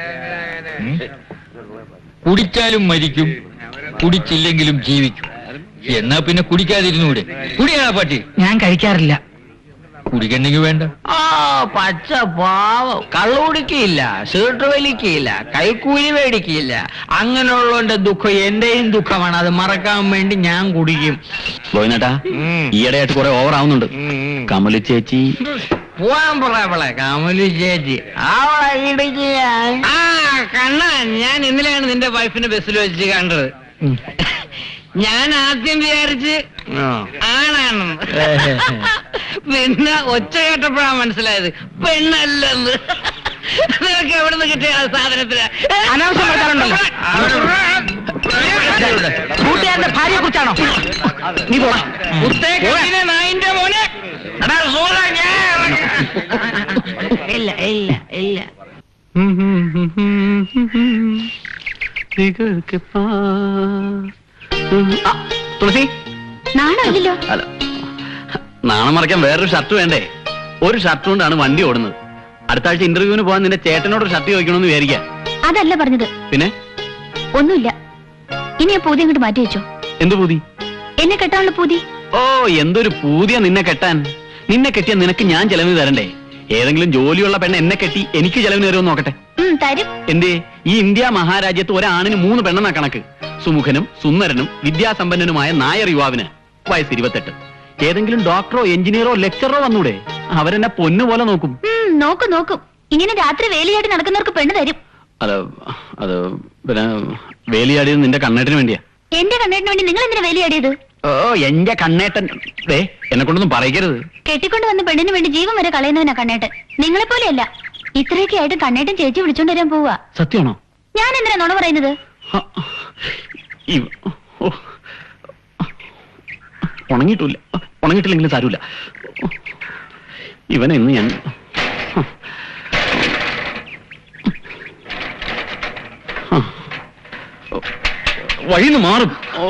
കുടിച്ചാലും മരിക്കും കുടിച്ചില്ലെങ്കിലും ജീവിക്കും എന്നാ പിന്നെ കുടിക്കാതിരുന്നൂടെ കുടിയാ പറ്റി ഞാൻ കഴിക്കാറില്ല കുടിക്കണ്ടെങ്കിൽ വേണ്ട ആ പച്ച പാവം കള്ളു കുടിക്കില്ല സീട്ട് വലിക്കില്ല കൈക്കൂലി മേടിക്കില്ല അങ്ങനെയുള്ളവന്റെ ദുഃഖം എന്റെയും ദുഃഖമാണ് അത് മറക്കാൻ വേണ്ടി ഞാൻ കുടിക്കും ഗോവിന്ദേട്ടാ ഉം. ഈയിടെയായിട്ട് കുറെ ഓവർ ആവുന്നുണ്ട് കമലി ചേച്ചി പോവാൻ പറയവളെ കമലു ചേച്ചി അവളെ ഇടുകയാ ആ കണ്ണ ഞാൻ ഇന്നലെയാണ് നിന്റെ വൈഫിനെ ബസ്സിൽ വെച്ച് കണ്ടത് ഞാൻ ആദ്യം വിചാരിച്ച് ആണാണെന്ന് പിന്നെ ഒച്ച കേട്ടപ്പോഴാണ് മനസ്സിലായത് പെണ്ണല്ലെന്ന് നിനക്ക് എവിടെ നിന്ന് കിട്ടിയ ആ സാധനത്തിന് അനാവശ്യം വർത്താനമുണ്ടല്ലോ. കൂട്ടുകാരന്റെ ഭാര്യയെ കുറിച്ചാണോ നീ പോടാ ഉത്തേക്കത്തിനെ നായിന്റെ മോനെ എടാ, സൂറ, ഞാൻ ഇല്ല ഇല്ല ഇല്ല ആ, തുളസി നാണമില്ലല്ലോ അല്ല നാണം മറയ്ക്കാൻ വേറൊരു ഷർട്ട് വേണ്ടേ ഒരു ഷർട്ട് കൊണ്ടാണ് വണ്ടി ഓടുന്നത് അടുത്ത ആഴ്ച ഇന്റർവ്യൂവിന് പോകാൻ നിന്റെ ചേട്ടനോട് ഒരു ഷർട്ട് ചോദിക്കണമെന്ന് വിചാരിക്കാം അതല്ല പറഞ്ഞത് പിന്നെ ഒന്നുമില്ല ഇനി ആ പൂതി അങ്ങോട്ട് മാറ്റി വെച്ചോ എന്ത് പൂതി എന്നെ കെട്ടാനുള്ള പൂതി ഓ എന്തൊരു പൂതിയ നിന്നെ കെട്ടാൻ നിന്നെ കെട്ടിയ നിനക്ക് ഞാൻ ചെലവിന് തരണ്ടേ ഏതെങ്കിലും ജോലിയുള്ള പെണ്ണ് എന്നെ കെട്ടി എനിക്ക് ചെലവിന് തരുമെന്ന് നോക്കട്ടെ ഉം, തരും എന്തേ ഈ ഇന്ത്യ മഹാരാജ്യത്ത് ഒരാണിന് മൂന്ന് പെണ്ണെന്ന കണക്ക് സുമുഖനും സുന്ദരനും വിദ്യാസമ്പന്നനുമായ നായർ യുവാവിന് വയസ്സ് ഇരുപത്തെട്ട് ഏതെങ്കിലും ഡോക്ടറോ എഞ്ചിനീയറോ ലെക്ചറോ വന്നൂടെ അവരെന്നെ പൊന്നു പോലെ നോക്കും ഉം, നോക്കും നോക്കും ഇങ്ങനെ രാത്രി വേലിയായിട്ട് നടക്കുന്നവർക്ക് പെണ്ണ് തരും അത് അത് പിന്നെ വേലിയാടിയത് നിന്റെ കണ്ണേട്ടിന് വേണ്ടിയാ എന്റെ കണ്ണേട്ടിന് വേണ്ടി നിങ്ങൾ എന്തിനാ വേലിയാടിയത് ഓ എന്റെ കണ്ണേട്ടൻ ദേ എന്നെ കൊണ്ടൊന്നും പറയരുത് കെട്ടിക്കൊണ്ട് വന്ന പെണ്ണിന് വേണ്ടി ജീവൻ വരെ കളയുന്നവനാ കണ്ണേട്ടൻ നിങ്ങളെ പോലെയല്ല ഇത്രയൊക്കെ ആയിട്ട് കണ്ണേട്ടൻ ചേച്ചി വിളിച്ചോണ്ട് വരാൻ പോവാ സത്യമാണോ ഞാൻ എന്തിനാ നുണ പറയുന്നത് ഹ, ഇവ- ഓ. ഉണങ്ങിയിട്ടില്ല ഉണങ്ങിയിട്ടില്ലെങ്കിലും സാരമില്ല ഇവനെ ഇന്ന് ഞാൻ ഹ. ഹ. ഓ. വഴിന്ന് മാറും ഓ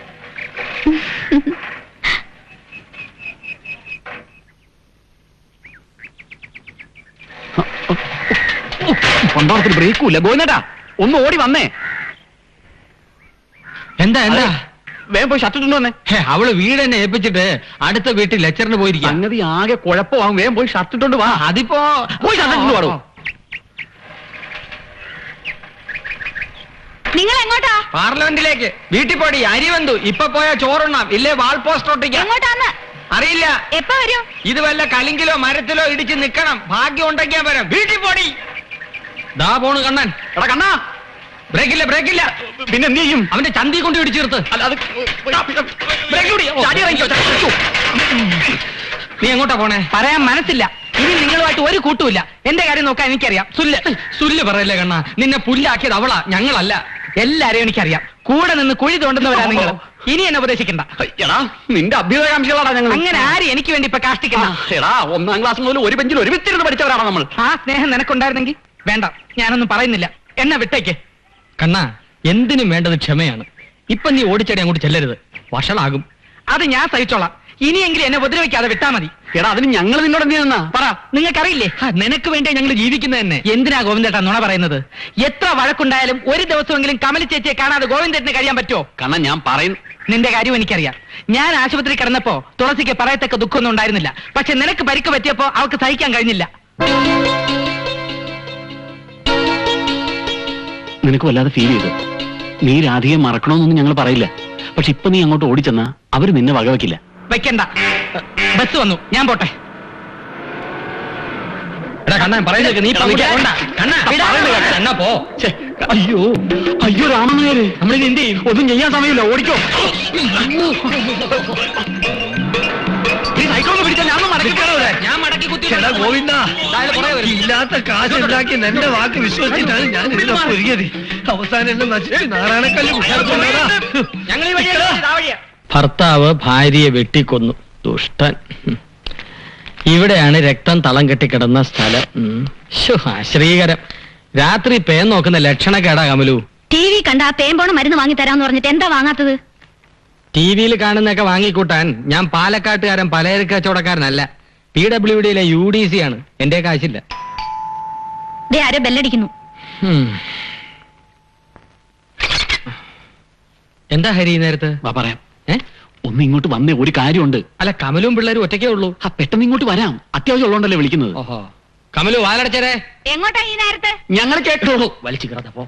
കൊണ്ടോടത്തിൽ ബ്രേക്കൂല്ല ഗോവിന്ദട്ടാ ഒന്ന് ഓടി വന്നേ എന്താ എന്താ അതെ, വേഗം പോയി ഷർട്ട് ഇട്ടുകൊണ്ട് വന്നേ ഹേ, അവള് വീട് തന്നെ ഏൽപ്പിച്ചിട്ട് അടുത്ത വീട്ടിൽ ലെക്ചറിന് പോയിരിക്കാം സംഗതി ആകെ കുഴപ്പമാകും വേഗം പോയി ഷർട്ട് ഇട്ടോണ്ട് വാ അതിപ്പോ പോയി ഷർട്ട് ഇട്ടുകൊണ്ട് വാടോ നിങ്ങൾ എങ്ങോട്ടാ പാർലമെന്റിലേക്ക് വീട്ടിൽ പോടി അരി വന്നു ഇപ്പൊ പോയാ ചോറുണ്ണാം ഇല്ലേ വാൾ പോസ്റ്റർ ഒട്ടിക്കാം എങ്ങോട്ടാന്ന് അറിയില്ല എപ്പോ വരും ഇത് വല്ല കലിങ്കിലോ മരത്തിലോ ഇടിച്ച് നിക്കണം ഭാഗ്യം ഉണ്ടെങ്കിൽ വരാം വീട്ടിൽ പോടി ദാ പോണു കണ്ണൻ എടാ കണ്ണാ ബ്രേക്കില്ല ബ്രേക്കില്ല പിന്നെ എന്ത് ചെയ്യും അവന്റെ ചന്തി കൊണ്ട് ഇടിച്ചു തീർത്ത് അല്ല അത് ബ്രേക്ക് കൂടി ചാടി ഇറങ്ങിക്കോ, ചാടി ഇറങ്ങിക്കോ. നീ എങ്ങോട്ടാ പോണേ പറയാൻ മനസ്സില്ല ഇനി നിങ്ങളുമായിട്ട് ഒരു കൂട്ടുമില്ല എന്റെ കാര്യം നോക്കാൻ എനിക്കറിയാം സുല്ല് സുല്ല് പറയല്ലേ കണ്ണ നിന്നെ പുല്ലാക്കിയത് അവളാ ഞങ്ങളല്ല എല്ലാരെയും എനിക്കറിയാം കൂടെ നിന്ന് കുഴി തോണ്ടുന്നവരാ നിങ്ങൾ ഇനി എന്നെ ഉപദേശിക്കണ്ട എടാ നിന്റെ അഭ്യുദയകാംക്ഷികളാടാ ഞങ്ങൾ അങ്ങനെ ആര് എനിക്ക് വേണ്ടി ഇപ്പൊ ആ, കാഷ്ടിക്കണ്ട എടാ ഒന്നാം ക്ലാസ് മുതൽ ഒരു ബെഞ്ചിൽ ഒരുമിച്ചിരുന്ന് പഠിച്ചവരാണ് നമ്മൾ ആ സ്നേഹം നിനക്കുണ്ടായിരുന്നെങ്കിൽ വേണ്ട ഞാനൊന്നും പറയുന്നില്ല എന്നെ വിട്ടേക്ക് കണ്ണ എന്തിനും വേണ്ടത് ക്ഷമയാണ് ഇപ്പൊ നീ ഓടിച്ചടി അങ്ങോട്ട് ചെല്ലരുത് വഷളാകും അത് ഞാൻ സഹിച്ചോളാം ഇനിയെങ്കിലും എന്നെ ഉപദ്രവിക്കാതെ വിട്ടാ മതി എടാ അതിന് ഞങ്ങൾ നിന്നോട് എന്ത് ചെയ്യുന്ന പറ നിങ്ങൾക്കറിയില്ലേ ഹാ, നിനക്ക് വേണ്ടി ഞങ്ങൾ ജീവിക്കുന്നത് തന്നെ എന്തിനാ ഗോവിന്ദേട്ടാ നുണ പറയുന്നത് എത്ര വഴക്കുണ്ടായാലും ഒരു ദിവസമെങ്കിലും കമലി ചേച്ചിയെ കാണാതെ ഗോവിന്ദേട്ടന് കഴിയാൻ പറ്റുമോ കണ്ണ ഞാൻ പറയുന്നു നിന്റെ കാര്യം എനിക്കറിയാം ഞാൻ ആശുപത്രി കിടന്നപ്പോ തുളസിക്ക് പറയത്തക്ക ദുഃഖമൊന്നും ഉണ്ടായിരുന്നില്ല പക്ഷെ നിനക്ക് പരിക്ക് പറ്റിയപ്പോ അവൾക്ക് സഹിക്കാൻ കഴിഞ്ഞില്ല നിനക്ക് വല്ലാതെ ഫീൽ ചെയ്തു നീ രാധികയെ മറക്കണമെന്നൊന്നും ഞങ്ങൾ പറയില്ല പക്ഷെ ഇപ്പൊ നീ അങ്ങോട്ട് ഓടിച്ചെന്നാ അവര് നിന്നെ വകവെക്കില്ല വെക്കണ്ട ബസ് വന്നു ഞാൻ പോട്ടെ എടാ കണ്ണാ പറയുന്നത് നീ എടാ, നിൽക്ക്. കണ്ണാ പറയുന്നത് കേൾക്ക്. എന്നാ പോ ഛെ, അയ്യോ അയ്യോ രാമനായര് നമ്മളിനി എന്ത് ചെയ്യും ഒന്നും ചെയ്യാൻ സമയമില്ല ഓടിക്കോ നീ സൈക്കിൾ ഒന്ന് പിടിച്ചാൽ ഞാൻ മടക്കി ഞാൻ മടക്കി കുത്തി എടാ ഗോവിന്ദ അയാള് പുറകെ വരും. ഇല്ലാത്ത കാശ് ഉണ്ടാക്കി എന്റെ വാക്ക് വിശ്വസിച്ചിട്ടാണ് ഞാൻ ഇതിനെ പൊരുങ്ങിയത് അവസാനം എന്നെ നശിച്ച് നാരായണക്കല്ല് കുട്ടികളെ ഞങ്ങൾ ഈ വഴിയാ ഭർത്താവ് ഭാര്യയെ വെട്ടിക്കൊന്നു ദുഷ്ടൻ ഉം. ഇവിടെയാണ് രക്തം തളം കെട്ടിക്കിടന്ന സ്ഥലം ഉം. ശ്ശോ, അശ്രീകരം രാത്രി പേൻ നോക്കുന്ന ലക്ഷണക്കേടാ കമലു ടി വി കണ്ട ആ പേമ്പോണ മരുന്ന് വാങ്ങി തരാന്ന് പറഞ്ഞിട്ട് എന്താ വാങ്ങാത്തത് ടി വിയിൽ കാണുന്നൊക്കെ വാങ്ങിക്കൂട്ടാൻ ഞാൻ പാലക്കാട്ടുകാരൻ പലചരക്ക് കച്ചവടക്കാരനല്ല പി ഡബ്ല്യു ഡിയിലെ യു ഡി സി ആണ് എന്റെ കാശില്ല ദേ ആരോ ബെല്ലടിക്കുന്നു ഉം. എന്താ ഹരി ഈ നേരത്ത് വാ പറയാം ഏ ഒന്ന് ഇങ്ങോട്ട് വന്നേ ഒരു കാര്യമുണ്ട് അല്ല കമലും പിള്ളേരും ഒറ്റയ്ക്കേ ഉള്ളൂ ആ പെട്ടെന്ന് ഇങ്ങോട്ട് വരാം അത്യാവശ്യം ഉള്ളതുകൊണ്ടല്ലേ വിളിക്കുന്നത് ഓഹോ കമലു വാലടച്ചരേ എങ്ങോട്ടാ ഈ നേരത്തെ ഞങ്ങൾ കേട്ടോ വലിച്ചു കിടന്നപ്പോ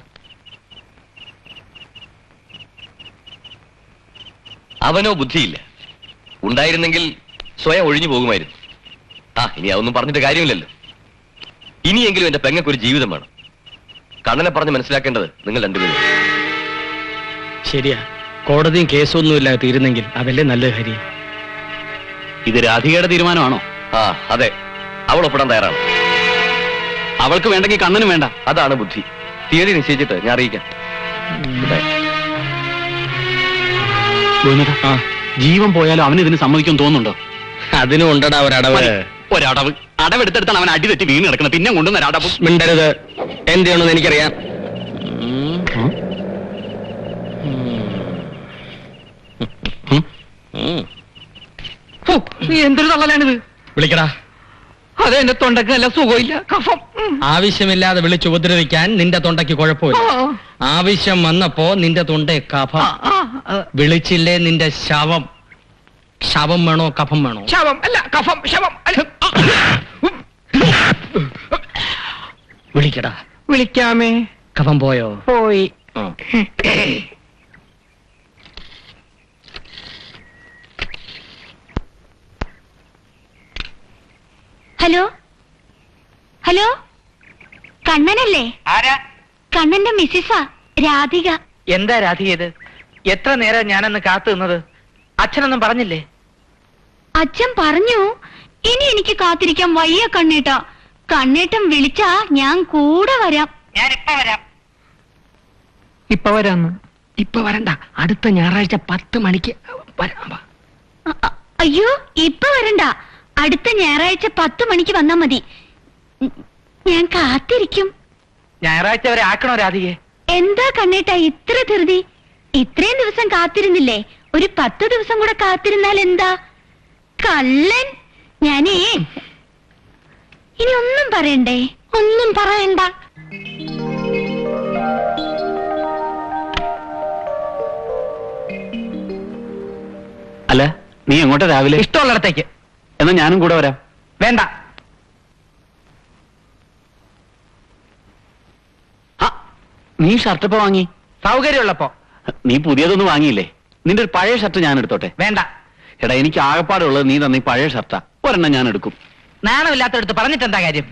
അവനോ ബുദ്ധിയില്ല ഉണ്ടായിരുന്നെങ്കിൽ സ്വയം ഒഴിഞ്ഞു പോകുമായിരുന്നു ആ ഇനി അതൊന്നും പറഞ്ഞിട്ട് കാര്യമില്ലല്ലോ ഇനിയെങ്കിലും എന്റെ പെങ്ങൾക്കൊരു ജീവിതം വേണം കണ്ണനെ പറഞ്ഞ് മനസ്സിലാക്കേണ്ടത് നിങ്ങൾ രണ്ടുപേരും ശരിയാ കോടതിയും കേസൊന്നുമില്ല തീരുന്നെങ്കിൽ അതല്ലേ നല്ല കാര്യം ഇത് രാധികയുടെ തീരുമാനമാണോ ആ അതെ അവൾ ഒപ്പിടാൻ തയ്യാറാണ് അവൾക്ക് വേണ്ടെങ്കിൽ കണ്ണനും വേണ്ട അതാണ് ബുദ്ധി തീയതി നിശ്ചയിച്ചിട്ട് ഞാൻ അറിയിക്കാം ഇതാ. ഗോവിന്ദേട്ടാ, ആ ജീവൻ പോയാലും അവന് ഇതിന് സമ്മതിക്കും തോന്നുന്നുണ്ടോ അതിനും ഉണ്ടടാ ഒരടവ് മതി. ഒരടവ് അടവെടുത്തെടുത്താണ് അവൻ അടി തെറ്റി വീണ് കിടക്കുന്നത് പിന്നെ കൊണ്ടുവന്ന ഒരടവ് മിണ്ടരുത് എന്ത് ചെയ്യണമെന്ന് എനിക്കറിയാം ഉം. ഉം. ഫു, നീ എന്തൊരു തള്ളലാണിത് വിളിക്കടാ അതെ എന്റെ തൊണ്ടക്ക് നല്ല സുഖമില്ല കഫം ആവശ്യമില്ലാതെ വിളിച്ച് ഉപദ്രവിക്കാൻ നിന്റെ തൊണ്ടയ്ക്ക് കുഴപ്പമില്ല ആവശ്യം വന്നപ്പോ നിന്റെ തൊണ്ട കഫം വിളിച്ചില്ലേ നിന്റെ ശവം ശവം വേണോ കഫം വേണോ ശവം അല്ല കഫം ശവം വിളിക്കടാ വിളിക്കാമേ കഫം പോയോ പോയി ഹലോ ഹലോ കണ്ണനല്ലേ ആരാ കണ്ണന്റെ മിസ്സിസാ രാധിക എന്താ രാധി ഇത് എത്ര നേരം ഞാനന്ന് കാത്തു നിന്നത് അച്ഛനൊന്നും പറഞ്ഞില്ലേ അച്ഛൻ പറഞ്ഞു ഇനി എനിക്ക് കാത്തിരിക്കാൻ വയ്യ കണ്ണേട്ടാ കണ്ണേട്ടൻ വിളിച്ചാ ഞാൻ കൂടെ വരാം ഞാൻ ഇപ്പൊ വരാം ഇപ്പൊ വരാന്ന് ഇപ്പൊ വരണ്ട അടുത്ത ഞായറാഴ്ച പത്ത് മണിക്ക് വരാം വാ. അ- അ- അയ്യോ ഇപ്പൊ വരണ്ട അടുത്ത ഞായറാഴ്ച പത്ത് മണിക്ക് വന്നാ മതി ഉം, ഞാൻ കാത്തിരിക്കും ഞായറാഴ്ച വരെ ആക്കണോ രാധികയെ എന്താ കണ്ണേട്ടാ ഇത്ര ധൃതി ഇത്രയും ദിവസം കാത്തിരുന്നില്ലേ ഒരു പത്ത് ദിവസം കൂടെ കാത്തിരുന്നാൽ എന്താ കള്ളൻ ഞാനേ ഇനി ഒന്നും പറയണ്ടേ ഒന്നും പറയണ്ട അല്ല നീ എങ്ങോട്ടാ രാവിലെ ഇഷ്ടമുള്ളിടത്തേക്ക് എന്നാ ഞാനും കൂടെ വരാം വേണ്ട ആ, നീ ഷർട്ട് ഇപ്പൊ വാങ്ങി സൗകര്യമുള്ളപ്പോ നീ പുതിയതൊന്നും വാങ്ങിയില്ലേ നിന്റെ ഒരു പഴയ ഷർട്ട് ഞാൻ എടുത്തോട്ടെ വേണ്ട എടാ എനിക്ക് ആകപ്പാടുള്ളത് നീ തന്നെ ഈ പഴയ ഷർട്ടാ ഒരെണ്ണം ഞാൻ എടുക്കും നാണമില്ലാത്തടുത്ത് പറഞ്ഞിട്ട് എന്താ കാര്യം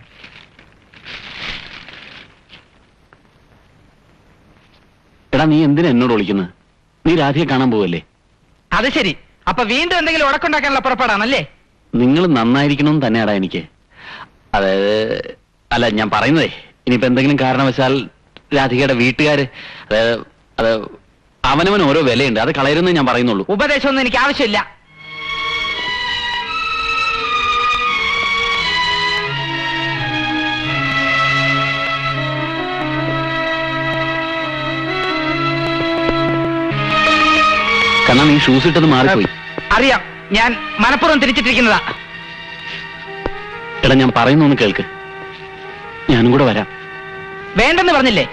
എടാ നീ എന്തിനാ എന്നോട് വിളിക്കുന്നത് നീ രാധിയെ കാണാൻ പോവല്ലേ അത് ശരി അപ്പൊ വീണ്ടും എന്തെങ്കിലും ഉടക്കുണ്ടാക്കാനുള്ള പുറപ്പാടാണല്ലേ നിങ്ങൾ നന്നായിരിക്കണം തന്നെയാടാ എനിക്ക് അതായത് അല്ല ഞാൻ പറയുന്നതേ ഇനിയിപ്പോ എന്തെങ്കിലും കാരണവശാൽ രാധികയുടെ വീട്ടുകാര് അതായത് അത് അവനവൻ ഓരോ വിലയുണ്ട് അത് കളയരുതെന്ന് ഞാൻ പറയുന്നുള്ളൂ ഉപദേശമൊന്നും എനിക്ക് ആവശ്യമില്ല കാരണം നീ ഷൂസ് ഇട്ടത് മാറിപ്പോയി അറിയാം ഞാൻ മനഃപൂർവ്വം തിരിച്ചിട്ടിരിക്കുന്നതാ എടാ ഞാൻ പറയുന്നൊന്ന് കേൾക്ക് ഞാനും കൂടെ വരാം വേണ്ടെന്ന് പറഞ്ഞില്ലേ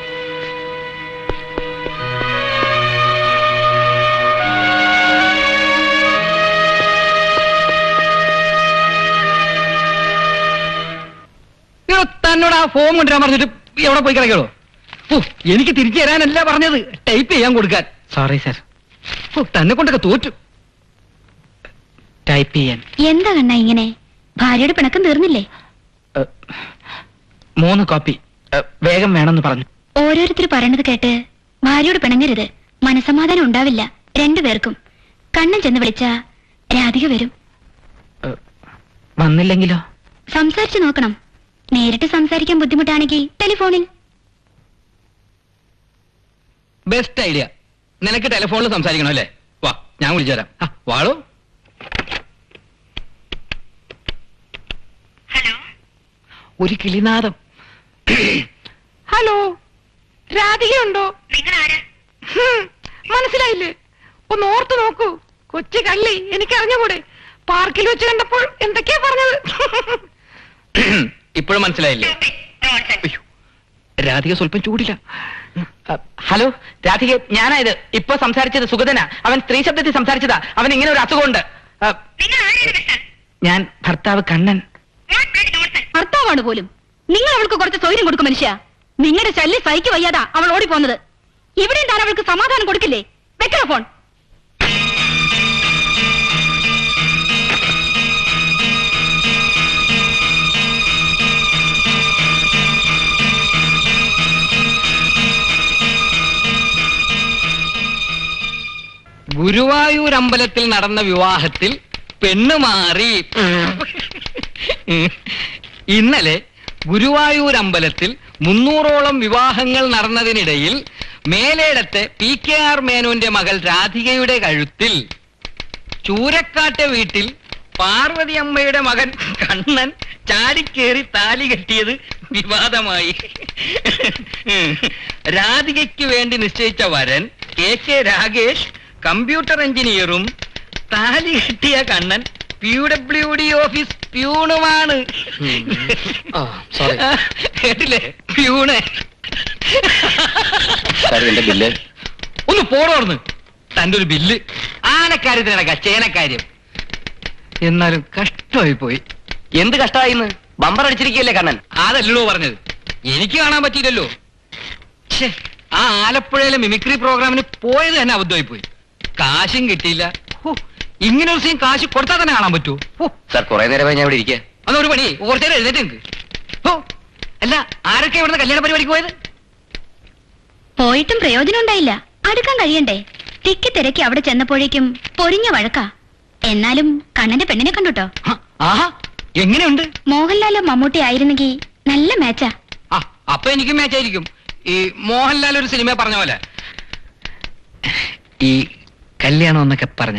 ഇയ്യോ, തന്നോട് ആ ഫോം കൊണ്ടുവരാൻ പറഞ്ഞിട്ട് എവിടെ പോയി കിടക്കണോ ഓ എനിക്ക് തിരിച്ചു തരാനല്ല പറഞ്ഞത് ടൈപ്പ് ചെയ്യാൻ കൊടുക്കാൻ സോറി സർ ഓ തന്നെ കൊണ്ടൊക്കെ തോറ്റു ടൈപ്പ് ചെയ്യാൻ എന്താ കണ്ണ ഇങ്ങനെ ഭാര്യയുടെ പിണക്കം തീർന്നില്ലേ ഏ, മൂന്ന് കോപ്പി ഏ, വേഗം വേണമെന്ന് പറഞ്ഞു ഓരോരുത്തർ പറയണത് കേട്ട് ഭാര്യയോട് പിണങ്ങരുത് മനസമാധാനം ഉണ്ടാവില്ല രണ്ടുപേർക്കും കണ്ണൻ ചെന്ന് വിളിച്ച രാധിക വരും ഏ, വന്നില്ലെങ്കിലോ സംസാരിച്ചു നോക്കണം നേരിട്ട് സംസാരിക്കാൻ ബുദ്ധിമുട്ടാണെങ്കിൽ ടെലിഫോണിൽ ബെസ്റ്റ് ഐഡിയ നിനക്ക് ടെലിഫോണിൽ സംസാരിക്കണം അല്ലേ വാ ഞാൻ വിളിച്ചു തരാം ആ, വാളു ഒരു കിളിനാദം ഹലോ രാധികയുണ്ടോ ഹും, മനസ്സിലായില്ലേ ഒന്ന് ഓർത്തു നോക്കൂ കൊച്ചു കള്ളി എനിക്കറിഞ്ഞുകൂടെ പാർക്കിൽ വെച്ച് കണ്ടപ്പോൾ എന്തൊക്കെയാ പറഞ്ഞത് ഇപ്പോഴും മനസ്സിലായില്ലേ അയ്യോ, രാധിക സ്വല്പം ചൂടില്ല ഹലോ രാധിക ഞാനാ ഇത് ഇപ്പൊ സംസാരിച്ചത് സുഗതനാ അവൻ സ്ത്രീ ശബ്ദത്തിൽ സംസാരിച്ചതാ അവൻ ഇങ്ങനെ ഒരു അസുഖമുണ്ട് ആ, ഞാൻ ഭർത്താവ് കണ്ണൻ ഭർത്താവാണ് പോലും നിങ്ങൾ അവൾക്ക് കുറച്ച് സൗകര്യം കൊടുക്കും മനുഷ്യ നിങ്ങളുടെ ശല്യം സഹിക്ക് വയ്യാതാ അവൾ ഓടിപ്പോന്നത് ഇവിടെയും താൻ അവൾക്ക് സമാധാനം കൊടുക്കില്ലേ വെക്കണ ഫോൺ ഗുരുവായൂർ അമ്പലത്തിൽ നടന്ന വിവാഹത്തിൽ പെണ്ണ് മാറി ഇന്നലെ ഗുരുവായൂർ അമ്പലത്തിൽ മുന്നൂറോളം വിവാഹങ്ങൾ നടന്നതിനിടയിൽ മേലേടത്തെ പി കെ ആർ മേനോന്റെ മകൾ രാധികയുടെ കഴുത്തിൽ ചൂരക്കാട്ടെ വീട്ടിൽ പാർവതി അമ്മയുടെ മകൻ കണ്ണൻ ചാടിക്കേറി താലി കെട്ടിയത് വിവാദമായി രാധികയ്ക്ക് വേണ്ടി നിശ്ചയിച്ച വരൻ കെ കെ രാഗേഷ് കമ്പ്യൂട്ടർ എഞ്ചിനീയറും താലി കെട്ടിയ Kannan P W D office പ്യൂണുമാണ് sorry. കേട്ടില്ലേ പ്യൂണ് സാർ എന്റെ ബില്ല് ഒന്ന് പോടോർന്ന് തന്റെ ഒരു ബില്ല് ആനക്കാര്യത്തിനടക്ക ചേനക്കാര്യം എന്നാലും കഷ്ടമായി പോയി എന്ത് കഷ്ടമായിന്ന് ബമ്പർ അടിച്ചിരിക്കുകയല്ലേ കണ്ണൻ അതല്ലല്ലോ പറഞ്ഞത് എനിക്ക് കാണാൻ പറ്റിയില്ലല്ലോ ഛേ ആ ആലപ്പുഴയിലെ മിമിക്രി പ്രോഗ്രാമിന് പോയത് തന്നെ അബദ്ധമായി പോയി കാശും കിട്ടിയില്ല ഹോ, ഇങ്ങനെ ഒരു സീൻ കാശ് കൊടുത്താൽ തന്നെ കാണാൻ പറ്റുമോ ഹോ, സാർ കുറെ നേരമായി ഞാൻ ഇവിടെ ഇരിക്കുക അതൊരു ഒരു പണി കുറച്ചേരം എഴുന്നേറ്റ് നിൽക്ക് ഓ അല്ല ആരൊക്കെ ഇവിടുന്ന് കല്യാണ പരിപാടിക്ക് പോയത് പോയിട്ടും പ്രയോജനം ഉണ്ടായില്ല അടുക്കാൻ കഴിയണ്ടേ തിക്കി തിരക്കി അവിടെ ചെന്നപ്പോഴേക്കും പൊരിഞ്ഞ വഴക്കാ എന്നാലും കണ്ണന്റെ പെണ്ണിനെ കണ്ടുട്ടോ ഹ, ആഹാ എങ്ങനെയുണ്ട് മോഹൻലാലോ മമ്മൂട്ടി ആയിരുന്നെങ്കിൽ നല്ല മാച്ചാ ആ അപ്പൊ എനിക്കും മാച്ച് ആയിരിക്കും ഈ മോഹൻലാൽ ഒരു സിനിമ പറഞ്ഞ പോലെ ഈ കല്യാണം എന്നൊക്കെ പറഞ്ഞ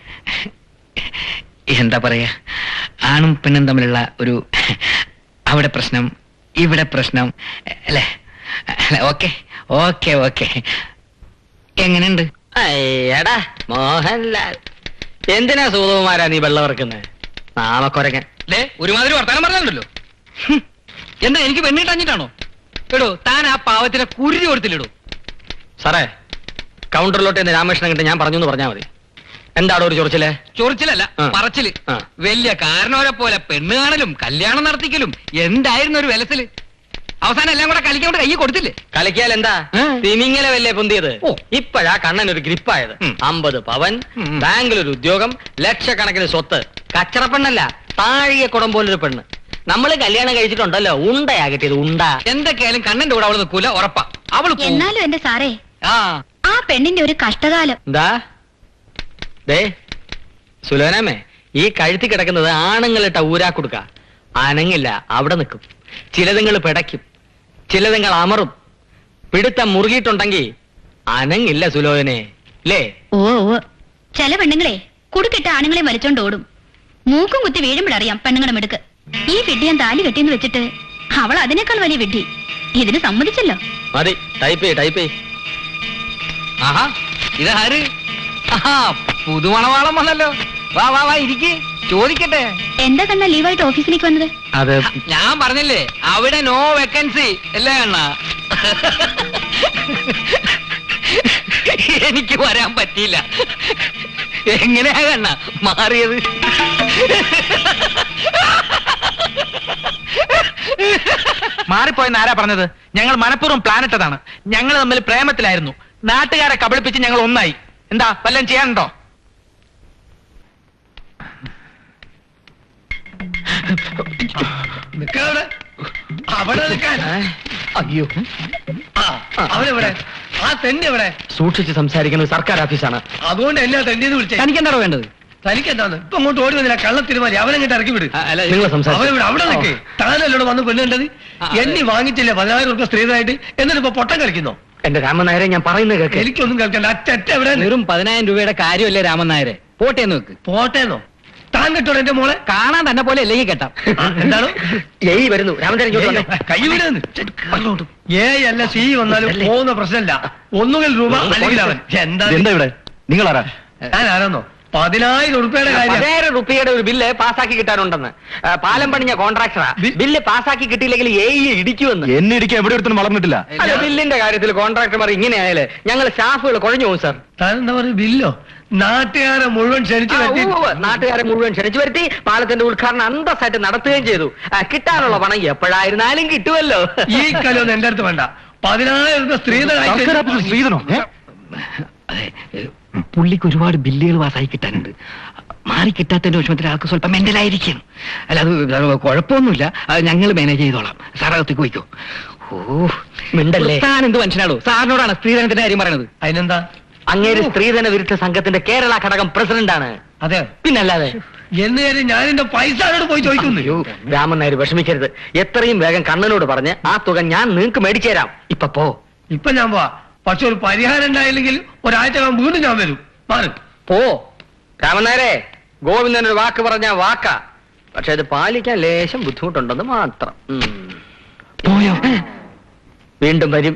എന്താ പറയാ ആണും പെണ്ണും തമ്മിലുള്ള ഒരു അവിടെ പ്രശ്നം ഇവിടെ പ്രശ്നം അല്ലേ ഓക്കെ ഓക്കെ ഓക്കെ എങ്ങനെയുണ്ട് എടാ മോഹൻലാൽ എന്തിനാ സൂതകുമാരാ നീ വെള്ളം ഇറക്കുന്നത് നാമക്കൊരങ്ങൻ ദേ ഒരുമാതിരി വർത്താനം പറഞ്ഞല്ലോ എന്താ എനിക്ക് പെണ്ണിട്ടഞ്ഞിട്ടാണോ എടോ താൻ ആ പാവത്തിനെ കുരുതി കൊടുത്തില്ലടോ സാറേ കൗണ്ടറിലോട്ട് എന്ന് രാമകൃഷ്ണൻ കണ്ട് ഞാൻ പറഞ്ഞു എന്ന് പറഞ്ഞാൽ മതി എന്താടോ ഒരു ചൊറിച്ചില് ചൊറിച്ചിലല്ല ആ. പറച്ചില് ആ. വലിയ കാരണവരെ പോലെ പെണ്ണ് കാണലും കല്യാണം നടത്തിക്കലും എന്തായിരുന്നു ഒരു വിലസില് അവസാനം എല്ലാം കൂടെ കളിക്കൊണ്ട് കൈ കൊടുത്തില്ലേ കലക്കിയാൽ എന്താ ഏ? തിമിങ്ങല വല്ലേ പൊന്തിയത് ഓ. ഇപ്പോഴാ കണ്ണൻ ഒരു ഗ്രിപ്പായത് ഉം. അമ്പത് പവൻ ഉം, ഉം. ബാങ്കിൽ ഒരു ഉദ്യോഗം ലക്ഷക്കണക്കിന് സ്വത്ത് കച്ചറ പെണ്ണല്ല താഴിക കുടം പോലൊരു പെണ്ണ് നമ്മള് കല്യാണം കഴിച്ചിട്ടുണ്ടല്ലോ ഉണ്ടയാ കിട്ടിയത് ഉണ്ട എന്തൊക്കെയായാലും കണ്ണന്റെ കൂടെ അവള് നിൽക്കൂല ഉറപ്പാ അവള് പോവും. എന്നാലും എന്റെ സാറേ ആ ആ പെണ്ണിന്റെ ഒരു കഷ്ടകാലം എന്താ ദേ സുലോനാമേ ഈ കഴുത്തി കിടക്കുന്നത് ആണുങ്ങളിട്ട ഊരാ കൊടുക്ക അനങ്ങില്ല അവിടെ നിൽക്കും ചിലതുങ്ങൾ പിടയ്ക്കും ചിലതുങ്ങൾ അമറും പിടുത്തം മുറുകിയിട്ടുണ്ടെങ്കിൽ അനങ്ങില്ല സുലോചനെ ലേ ഓ ഓ ചില പെണ്ണുങ്ങളെ കുടുക്കിട്ട ആണുങ്ങളെ വലിച്ചോണ്ട് ഓടും മൂക്കും കുത്തി വീഴുമ്പോഴറിയാം പെണ്ണുങ്ങളുടെ മിടുക്ക് ഈ വിഡ്ഢിയാൻ താലി കെട്ടിയെന്ന് വെച്ചിട്ട് അവൾ അതിനേക്കാൾ വലിയ വിഡ്ഢി ഇതിന് സമ്മതിച്ചല്ലോ മതി ടൈപ്പ് ചെയ് ടൈപ്പ് ചെയ് ആഹാ ഇതാര് ആഹാ പുതുമണവാളം വന്നല്ലോ വാ വാ വാ ഇരിക്ക് ചോദിക്കട്ടെ എന്താ കണ്ണ ലീവായിട്ട് ഓഫീസിലേക്ക് വന്നത് അത് ഞാൻ പറഞ്ഞില്ലേ അവിടെ നോ വേക്കൻസി അല്ലേ അണ്ണ എനിക്ക് വരാൻ പറ്റിയില്ല എങ്ങനെയാ കണ്ണ മാറിയത് മാറിപ്പോയെന്ന് ആരാ പറഞ്ഞത് ഞങ്ങൾ മനഃപൂർവ്വം പ്ലാൻ ഇട്ടതാണ് ഞങ്ങൾ തമ്മിൽ പ്രേമത്തിലായിരുന്നു നാട്ടുകാരെ കബളിപ്പിച്ച് ഞങ്ങൾ ഒന്നായി എന്താ വല്ലതും ചെയ്യാനുണ്ടോ നിക്കവിടെ അവിടെ നിൽക്കാൻ അയ്യോ ആ, അവനെവിടെ ആ തെണ്ടി എവിടെ സൂക്ഷിച്ച് സംസാരിക്കുന്നത് സർക്കാർ ഓഫീസാണ് അതുകൊണ്ട് എന്നെ തെണ്ടിന്ന് വിളിച്ചേ തനിക്ക് എന്താണോ വേണ്ടത് തനിക്ക് എന്താന്ന് ഇപ്പൊ അങ്ങോട്ട് ഓടി വന്നില്ല കള്ളത്തിരുമാരി അവനങ്ങോട്ട് ഇറക്കി വിട് നിങ്ങൾ സംസാരിച്ചു അവനെവിടെ അവിടെ നിൽക്കേ താനല്ലോട് വന്ന് പെണ്ണേണ്ടത് ആ, എണ്ണി വാങ്ങിച്ചില്ലേ പതിനായിരം റുപ്യ സ്ത്രീതായിട്ട് എന്നിട്ട് ഇപ്പൊ പൊട്ടം കളിക്കുന്നോ എന്റെ രാമനായരെ ഞാൻ പറയുന്നത് കേൾക്ക് എനിക്കൊന്നും കേൾക്കണ്ട അറ്റ എവിടെ വെറും പതിനായിരം രൂപയുടെ കാര്യമല്ലേ രാമൻ നായരെ പോട്ടെ എന്ന് വെക്ക് പോട്ടേന്നോ താൻ കെട്ടോടെ എന്റെ മോളെ കാണാൻ തന്നെ പോലെ അല്ലെങ്കിൽ കേട്ടാം ആ, എന്താണ് ഏയ് വരുന്നു രാമചന്ദ്രൻ ഇങ്ങോട്ട് വന്നേ. കൈ വിടുന്നു ഏ അല്ല സി വന്നാലും പോകുന്ന പ്രശ്നമില്ല ഒന്നുകിൽ രൂപ അല്ലെങ്കിൽ അവൻ എന്താ എന്താ ഇവിടെ നിങ്ങളാരാ ഞാൻ ആരാന്നോ പതിനായിരം ഉറുപ്പയുടെ കാര്യം പതിനായിരം റുപ്യയുടെ ഒരു ബില്ല് പാസ്സാക്കി കിട്ടാനുണ്ടെന്ന് ആ, പാലം പണിഞ്ഞ കോൺട്രാക്ടറാ ബി- ബില്ല് പാസ്സാക്കി കിട്ടിയില്ലെങ്കിൽ ഏ ഇടിക്കുമെന്ന് എന്നെ ഇടിക്കാൻ എവിടെ എടുത്തും വളർന്നിട്ടില്ല അല്ല ബില്ലിന്റെ കാര്യത്തിൽ കോൺട്രാക്ടർമാർ ഇങ്ങനെ ആയാല് ഞങ്ങൾ സ്റ്റാഫുകൾ കുഴഞ്ഞു പോകും സാർ താൻ എന്താ പറയുക ബില്ലോ നാട്ടുകാരെ മുഴുവൻ ക്ഷണിച്ചു ആ, വരുത്തി ഉവ്വ് ഉവ്വ്. നാട്ടുകാരെ മുഴുവൻ ക്ഷണിച്ചു വരുത്തി പാലത്തിന്റെ ഉദ്ഘാടനം അന്തസ്സായിട്ട് നടത്തുകയും ചെയ്തു ആ, കിട്ടാനുള്ള പണം എപ്പോഴായിരുന്നാലും കിട്ടുമല്ലോ ഈ കലൊന്നും എന്റെ അടുത്ത് വേണ്ട പതിനായിരം രൂപ സർക്കാർ ഓഫീസിൽ സ്ത്രീധനോ ഏ? അതെ ഏ, പുള്ളിക്ക് ഒരുപാട് ബില്ലുകൾ പാസ്സായി കിട്ടാനുണ്ട് മാറി കിട്ടാത്തതിന്റെ വിഷമത്തിൽ ആൾക്ക് സ്വല്പം മെന്റലായിരിക്കും അല്ല അത് അത് കുഴപ്പമൊന്നുമില്ല അത് ഞങ്ങൾ മാനേജ് ചെയ്തോളാം സാറകത്തേക്ക് പോയിക്കോ ഓ മിണ്ടല്ലേ താൻ എന്ത് മനുഷ്യനാടോ സാറിനോടാണ് സ്ത്രീധനത്തിന്റെ കാര്യം പറയണത് അതിനെന്താ അങ്ങേര് സ്ത്രീധന വിരുദ്ധ സംഘത്തിന്റെ കേരള ഘടകം പ്രസിഡന്റാണ് അതെ പിന്നല്ലാതെ എന്ന് കാര്യം ഞാൻ എന്റെ പൈസ അവരോട് പോയി ചോദിക്കുന്നു അയ്യോ രാമൻ നായർ വിഷമിക്കരുത് എത്രയും വേഗം കണ്ണനോട് പറഞ്ഞ് ആ തുക ഞാൻ നിങ്ങൾക്ക് മേടിച്ചു തരാം ഇപ്പൊ പോ ഇപ്പൊ ഞാൻ പോവാ പക്ഷെ ഒരു പരിഹാരം ഉണ്ടായില്ലെങ്കിൽ ഒരാഴ്ച കഴിയുമ്പോ വീണ്ടും ഞാൻ വരും മാറും പോ രാമൻ നായരെ ഗോവിന്ദൻ ഒരു വാക്ക് പറഞ്ഞ വാക്കാ പക്ഷെ അത് പാലിക്കാൻ ലേശം ബുദ്ധിമുട്ടുണ്ടെന്ന് മാത്രം ഉം. പോയോ വീണ്ടും വരും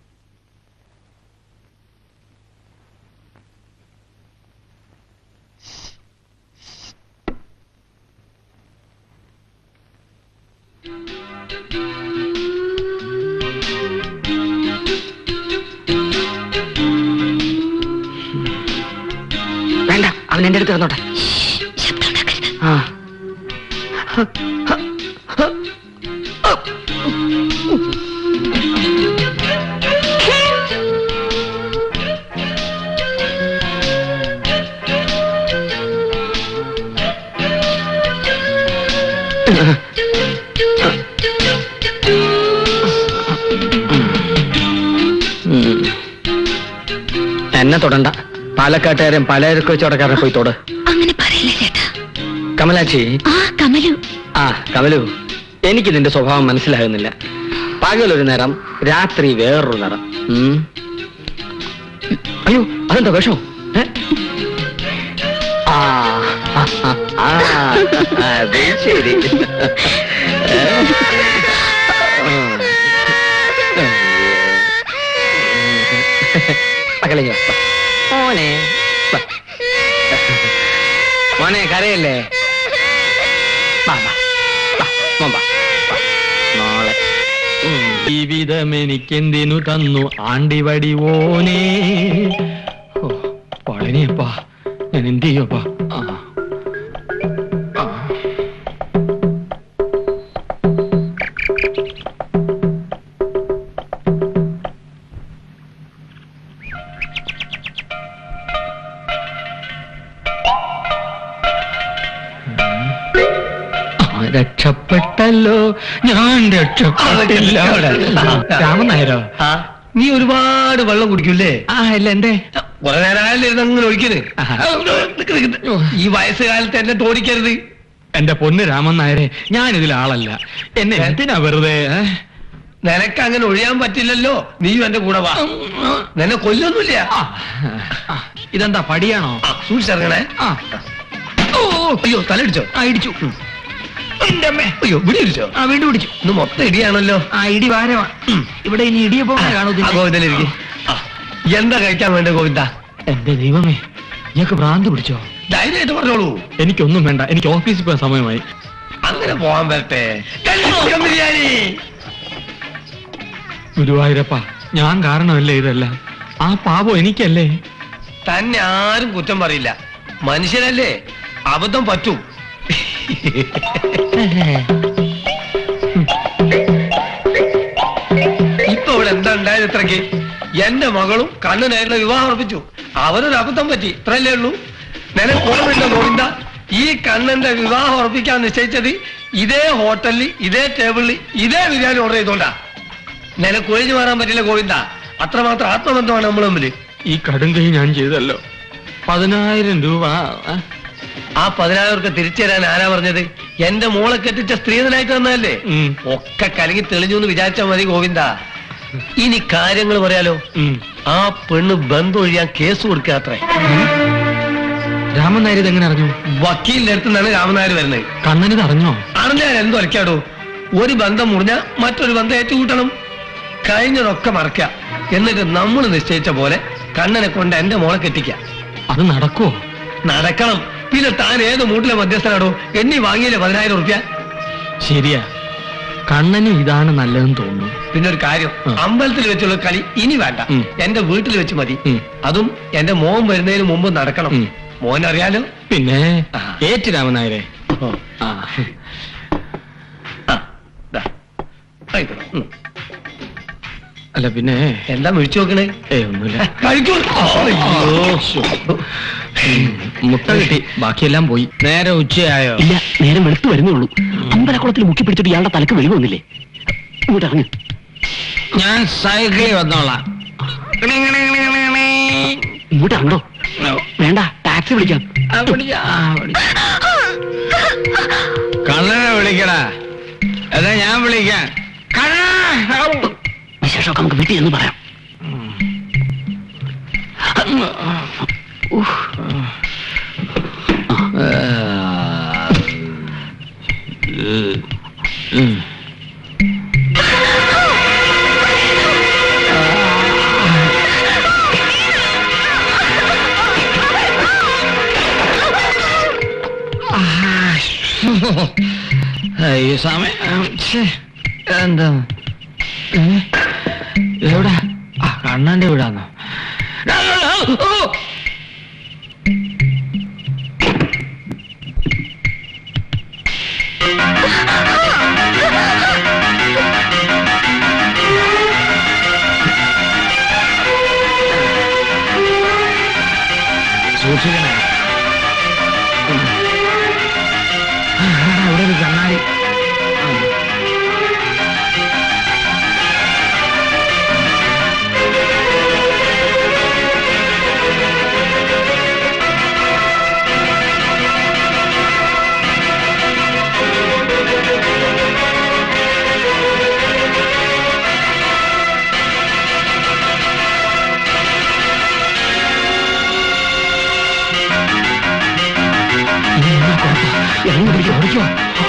വേണ്ട അവൻ എന്റെ അടുത്ത് കിടന്നോട്ടെ ആ ഉം. എന്നെ തൊടണ്ട പാലക്കാട്ടുകാരൻ പലചരക്ക് വെച്ചോടക്കാരനെ പോയി തൊട് അങ്ങനെ പറയില്ല ചേട്ടാ കമലാക്ഷി ആ കമലു ആ കമലു എനിക്ക് നിന്റെ സ്വഭാവം മനസ്സിലാകുന്നില്ല പകലൊരു നിറം രാത്രി വേറൊരു നിറം ഉം. അയ്യോ അതെന്താ വിഷമോ ഏ? ആ ആ, ആ, ആ, അത് ശരി ഏ? ഉം. മകളെ ഇങ്ങ് വാ. മോനെ വാ. മോനെ കരയല്ലേ വാ, വാ. വാ, മോൻ വാ. വാ. നാളെ ജീവിതം എനിക്കെന്തിനു തന്നു ആണ്ടിവടി ഓനേ ഓ, പഴനിയപ്പാ ഞാൻ എന്ത് ചെയ്യപ്പാ ആ ആ. ആ, രക്ഷപ്പെട്ടല്ലോ ഞാൻ രക്ഷപ്പെട്ടില്ല രാമൻ നായരോ ആ, നീ ഒരുപാട് വെള്ളം കുടിക്കൂലേ ആ ഇല്ല എന്തേ കുറെ നേരം ഇരുന്ന് അങ്ങനെ ഒഴിക്കണ് ആഹാ. നിക്ക് നിക്ക് നിക്ക്. ഈ വയസ്സുകാലത്ത് എന്നെ തോടിക്കരുത് എന്റെ പൊന്ന് രാമൻ നായരെ ഞാൻ ഇതിൽ ആളല്ല എന്നെ എന്തിനാ വെറുതെ ഏ? നിനക്ക് അങ്ങനെ ഒഴിയാൻ പറ്റില്ലല്ലോ നീയും എന്റെ കൂടെ വാ നിന്നെ കൊല്ലൊന്നുമില്ല ആ, ആ, ഇതെന്താ പടിയാണോ ആ, സൂക്ഷിച്ചിറങ്ങണേ ആ ഓ അയ്യോ തലടിച്ചോ ആ ഇടിച്ചു എന്റെ അമ്മേ അയ്യോ ഇവിടെ ഇടിച്ചോ ആ വീണ്ടും ഇടിച്ചു ഇന്ന് മൊത്തം ഇടിയാണല്ലോ ആ ഇടി വാരമാ ഇവിടെ ഇനി ഇടിയപ്പോ കാണൂ ആ, ഗോവിന്ദനിരിക്ക്. ആ, എന്താ കഴിക്കാൻ വേണ്ട ഗോവിന്ദ എന്റെ ദൈവമേ ഇയാൾക്ക് ഭ്രാന്ത് പിടിച്ചോ ധൈര്യമായിട്ട് പറഞ്ഞോളൂ എനിക്കൊന്നും വേണ്ട എനിക്ക് ഓഫീസിൽ പോകാൻ സമയമായി അങ്ങനെ പോവാൻ വരട്ടെ ചിക്കൻ ബിരിയാണി ഗുരുവായൂരപ്പ ഞാൻ കാരണമല്ലേ ഇതെല്ലാം ആ പാപം എനിക്കല്ലേ തന്നെ ആരും കുറ്റം പറയില്ല മനുഷ്യനല്ലേ അബദ്ധം പറ്റും ഇപ്പൊ ഇവിടെ എന്താ ഉണ്ടായത് ഇത്രയ്ക്ക് എന്റെ മകളും കണ്ണനായിട്ടുള്ള വിവാഹം ഉറപ്പിച്ചു അവനൊരു അബദ്ധം പറ്റി ഇത്രയല്ലേ ഉള്ളൂ നിനക്ക് ഓർമ്മയില്ല ഗോവിന്ദ ഈ കണ്ണന്റെ വിവാഹം ഉറപ്പിക്കാൻ നിശ്ചയിച്ചത് ഇതേ ഹോട്ടലിൽ ഇതേ ടേബിളിൽ ഇതേ ബിരിയാണി ഓർഡർ ചെയ്തോണ്ടാ നിനക്ക് ഒഴിഞ്ഞു മാറാൻ പറ്റില്ല ഗോവിന്ദ അത്രമാത്രം ആത്മബന്ധമാണ് നമ്മൾ തമ്മിൽ ഈ കടുങ്കൈ ഞാൻ ചെയ്തല്ലോ പതിനായിരം രൂപ ആ, ആ പതിനായിരം രൂപ തിരിച്ചു തരാൻ ആരാ പറഞ്ഞത് എന്റെ മോളെ കെട്ടിച്ച സ്ത്രീധനായിട്ട് തന്നതല്ലേ ഉം, ഒക്കെ കലങ്ങി തെളിഞ്ഞു എന്ന് വിചാരിച്ചാ മതി ഗോവിന്ദ ഇനി കാര്യങ്ങൾ പറയാലോ ഉം. ആ പെണ്ണ് ബന്ധം ഒഴിയാൻ കേസ് കൊടുക്കുക അത്രേ രാമൻ നായർ ഇതെങ്ങനെ അറിഞ്ഞു വക്കീലിന്റെ അടുത്ത് നിന്നാണ് രാമനായർ വരുന്നത് കണ്ണനിത് അറിഞ്ഞോ അറിഞ്ഞാൽ എന്തോ അരക്കാടോ ഒരു ബന്ധം മുറിഞ്ഞാ മറ്റൊരു ബന്ധം ഏറ്റുകൂട്ടണം കഴിഞ്ഞതൊക്കെ മറക്കുക എന്നിട്ട് നമ്മൾ നിശ്ചയിച്ച പോലെ കണ്ണനെ കൊണ്ട് എന്റെ മോളെ കെട്ടിക്കാം അത് നടക്കുവോ നടക്കണം പിന്നെ താൻ ഏത് മൂട്ടിലെ മധ്യസ്ഥനാടോ എണ്ണി വാങ്ങിയില്ലേ പതിനായിരം റുപ്യ ശരിയാ കണ്ണനും ഇതാണ് നല്ലതെന്ന് തോന്നുന്നു പിന്നെ ഒരു കാര്യം ആ. അമ്പലത്തിൽ വെച്ചുള്ള കളി ഇനി വേണ്ട ഉം. എന്റെ വീട്ടിൽ വെച്ച് മതി ഉം. അതും എന്റെ മോൻ വരുന്നതിന് മുമ്പ് നടക്കണം ഉം. മോൻ അറിയാലോ പിന്നെ ആ. ഏറ്റ് രാമൻ നായരെ ആ. ആ, ദാ. ആയിക്കോട്ടെ. ഉം. അല്ല പിന്നെ എന്താ വിളിച്ചു നോക്കണേ ഏ ഒന്നുമില്ല കഴിക്കൂ അയ്യോ. ഉം, മുട്ട കിട്ടി ബാക്കിയെല്ലാം പോയി നേരെ ഉച്ചയായോ ഇല്ല നേരം വെളുത്തു വരുന്നേ ഉള്ളൂ അമ്പലക്കുളത്തിൽ മുക്കി പിടിച്ചിട്ട് ഇയാളുടെ തലക്ക് വെളിവ് വന്നില്ലേ ഇങ്ങോട്ട് ഇറങ്ങ് ഞാൻ സൈക്കിളിൽ വന്നോളാം ഇങ്ങോട്ട് ഇറങ്ങടോ വേണ്ട ടാക്സി വിളിക്കാം കണ്ണനെ വിളിക്കടാ അതാ ഞാൻ വിളിക്കാൻ കണ്ണ വിശേഷമൊക്കെ നമുക്ക് വീട്ടിൽ എന്ന് പറയാം ഈ സമയം ഛേ, എന്താ ഏ? എവിടെ ആ കണ്ണന്റെ വീടാന്നോ ഓ! സൂക്ഷിക്കണേ ഉം. ആ, അവിടെ ഒരു കണ്ണാടി ആ. ഇറങ്ങി പിടിക്കോ ഓടിക്കോ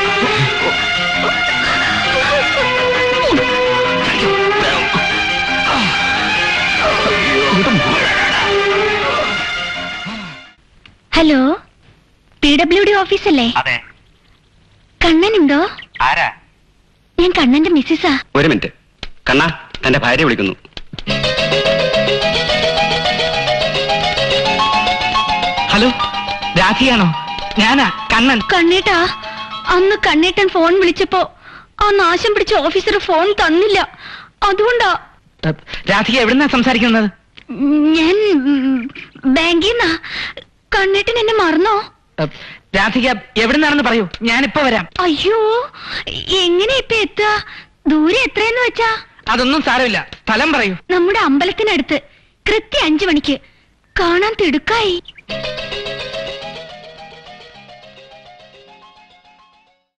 ഹലോ പി ഡബ്ല്യു ഡി ഓഫീസല്ലേ അതെ കണ്ണനുണ്ടോ ആരാ ഞാൻ കണ്ണന്റെ മിസ്സിസാ ഒരു മിനിറ്റ് കണ്ണാ തന്റെ ഭാര്യ വിളിക്കുന്നു ഹലോ രാധിയാണോ ഞാനാ കണ്ണൻ കണ്ണേട്ടാ അന്ന് കണ്ണേട്ടൻ ഫോൺ വിളിച്ചപ്പോ ആ നാശം പിടിച്ച ഓഫീസർ ഫോൺ തന്നില്ല അതുകൊണ്ടാ ഏ, രാധിക എവിടുന്നാ സംസാരിക്കുന്നത് ഞാൻ ബാങ്കിൽ നിന്നാ കണ്ണേട്ടൻ എന്നെ മറന്നോ ഏ, രാധിക എവിടുന്നാണെന്ന് പറയൂ ഞാനിപ്പോ വരാം അയ്യോ എങ്ങനെ ഇപ്പൊ എത്തുക ദൂരെ എത്രയെന്ന് വെച്ചാ അതൊന്നും സാരമില്ല സ്ഥലം പറയൂ നമ്മുടെ അമ്പലത്തിനടുത്ത് കൃത്യ അഞ്ചു മണിക്ക് കാണാൻ തിടുക്കായി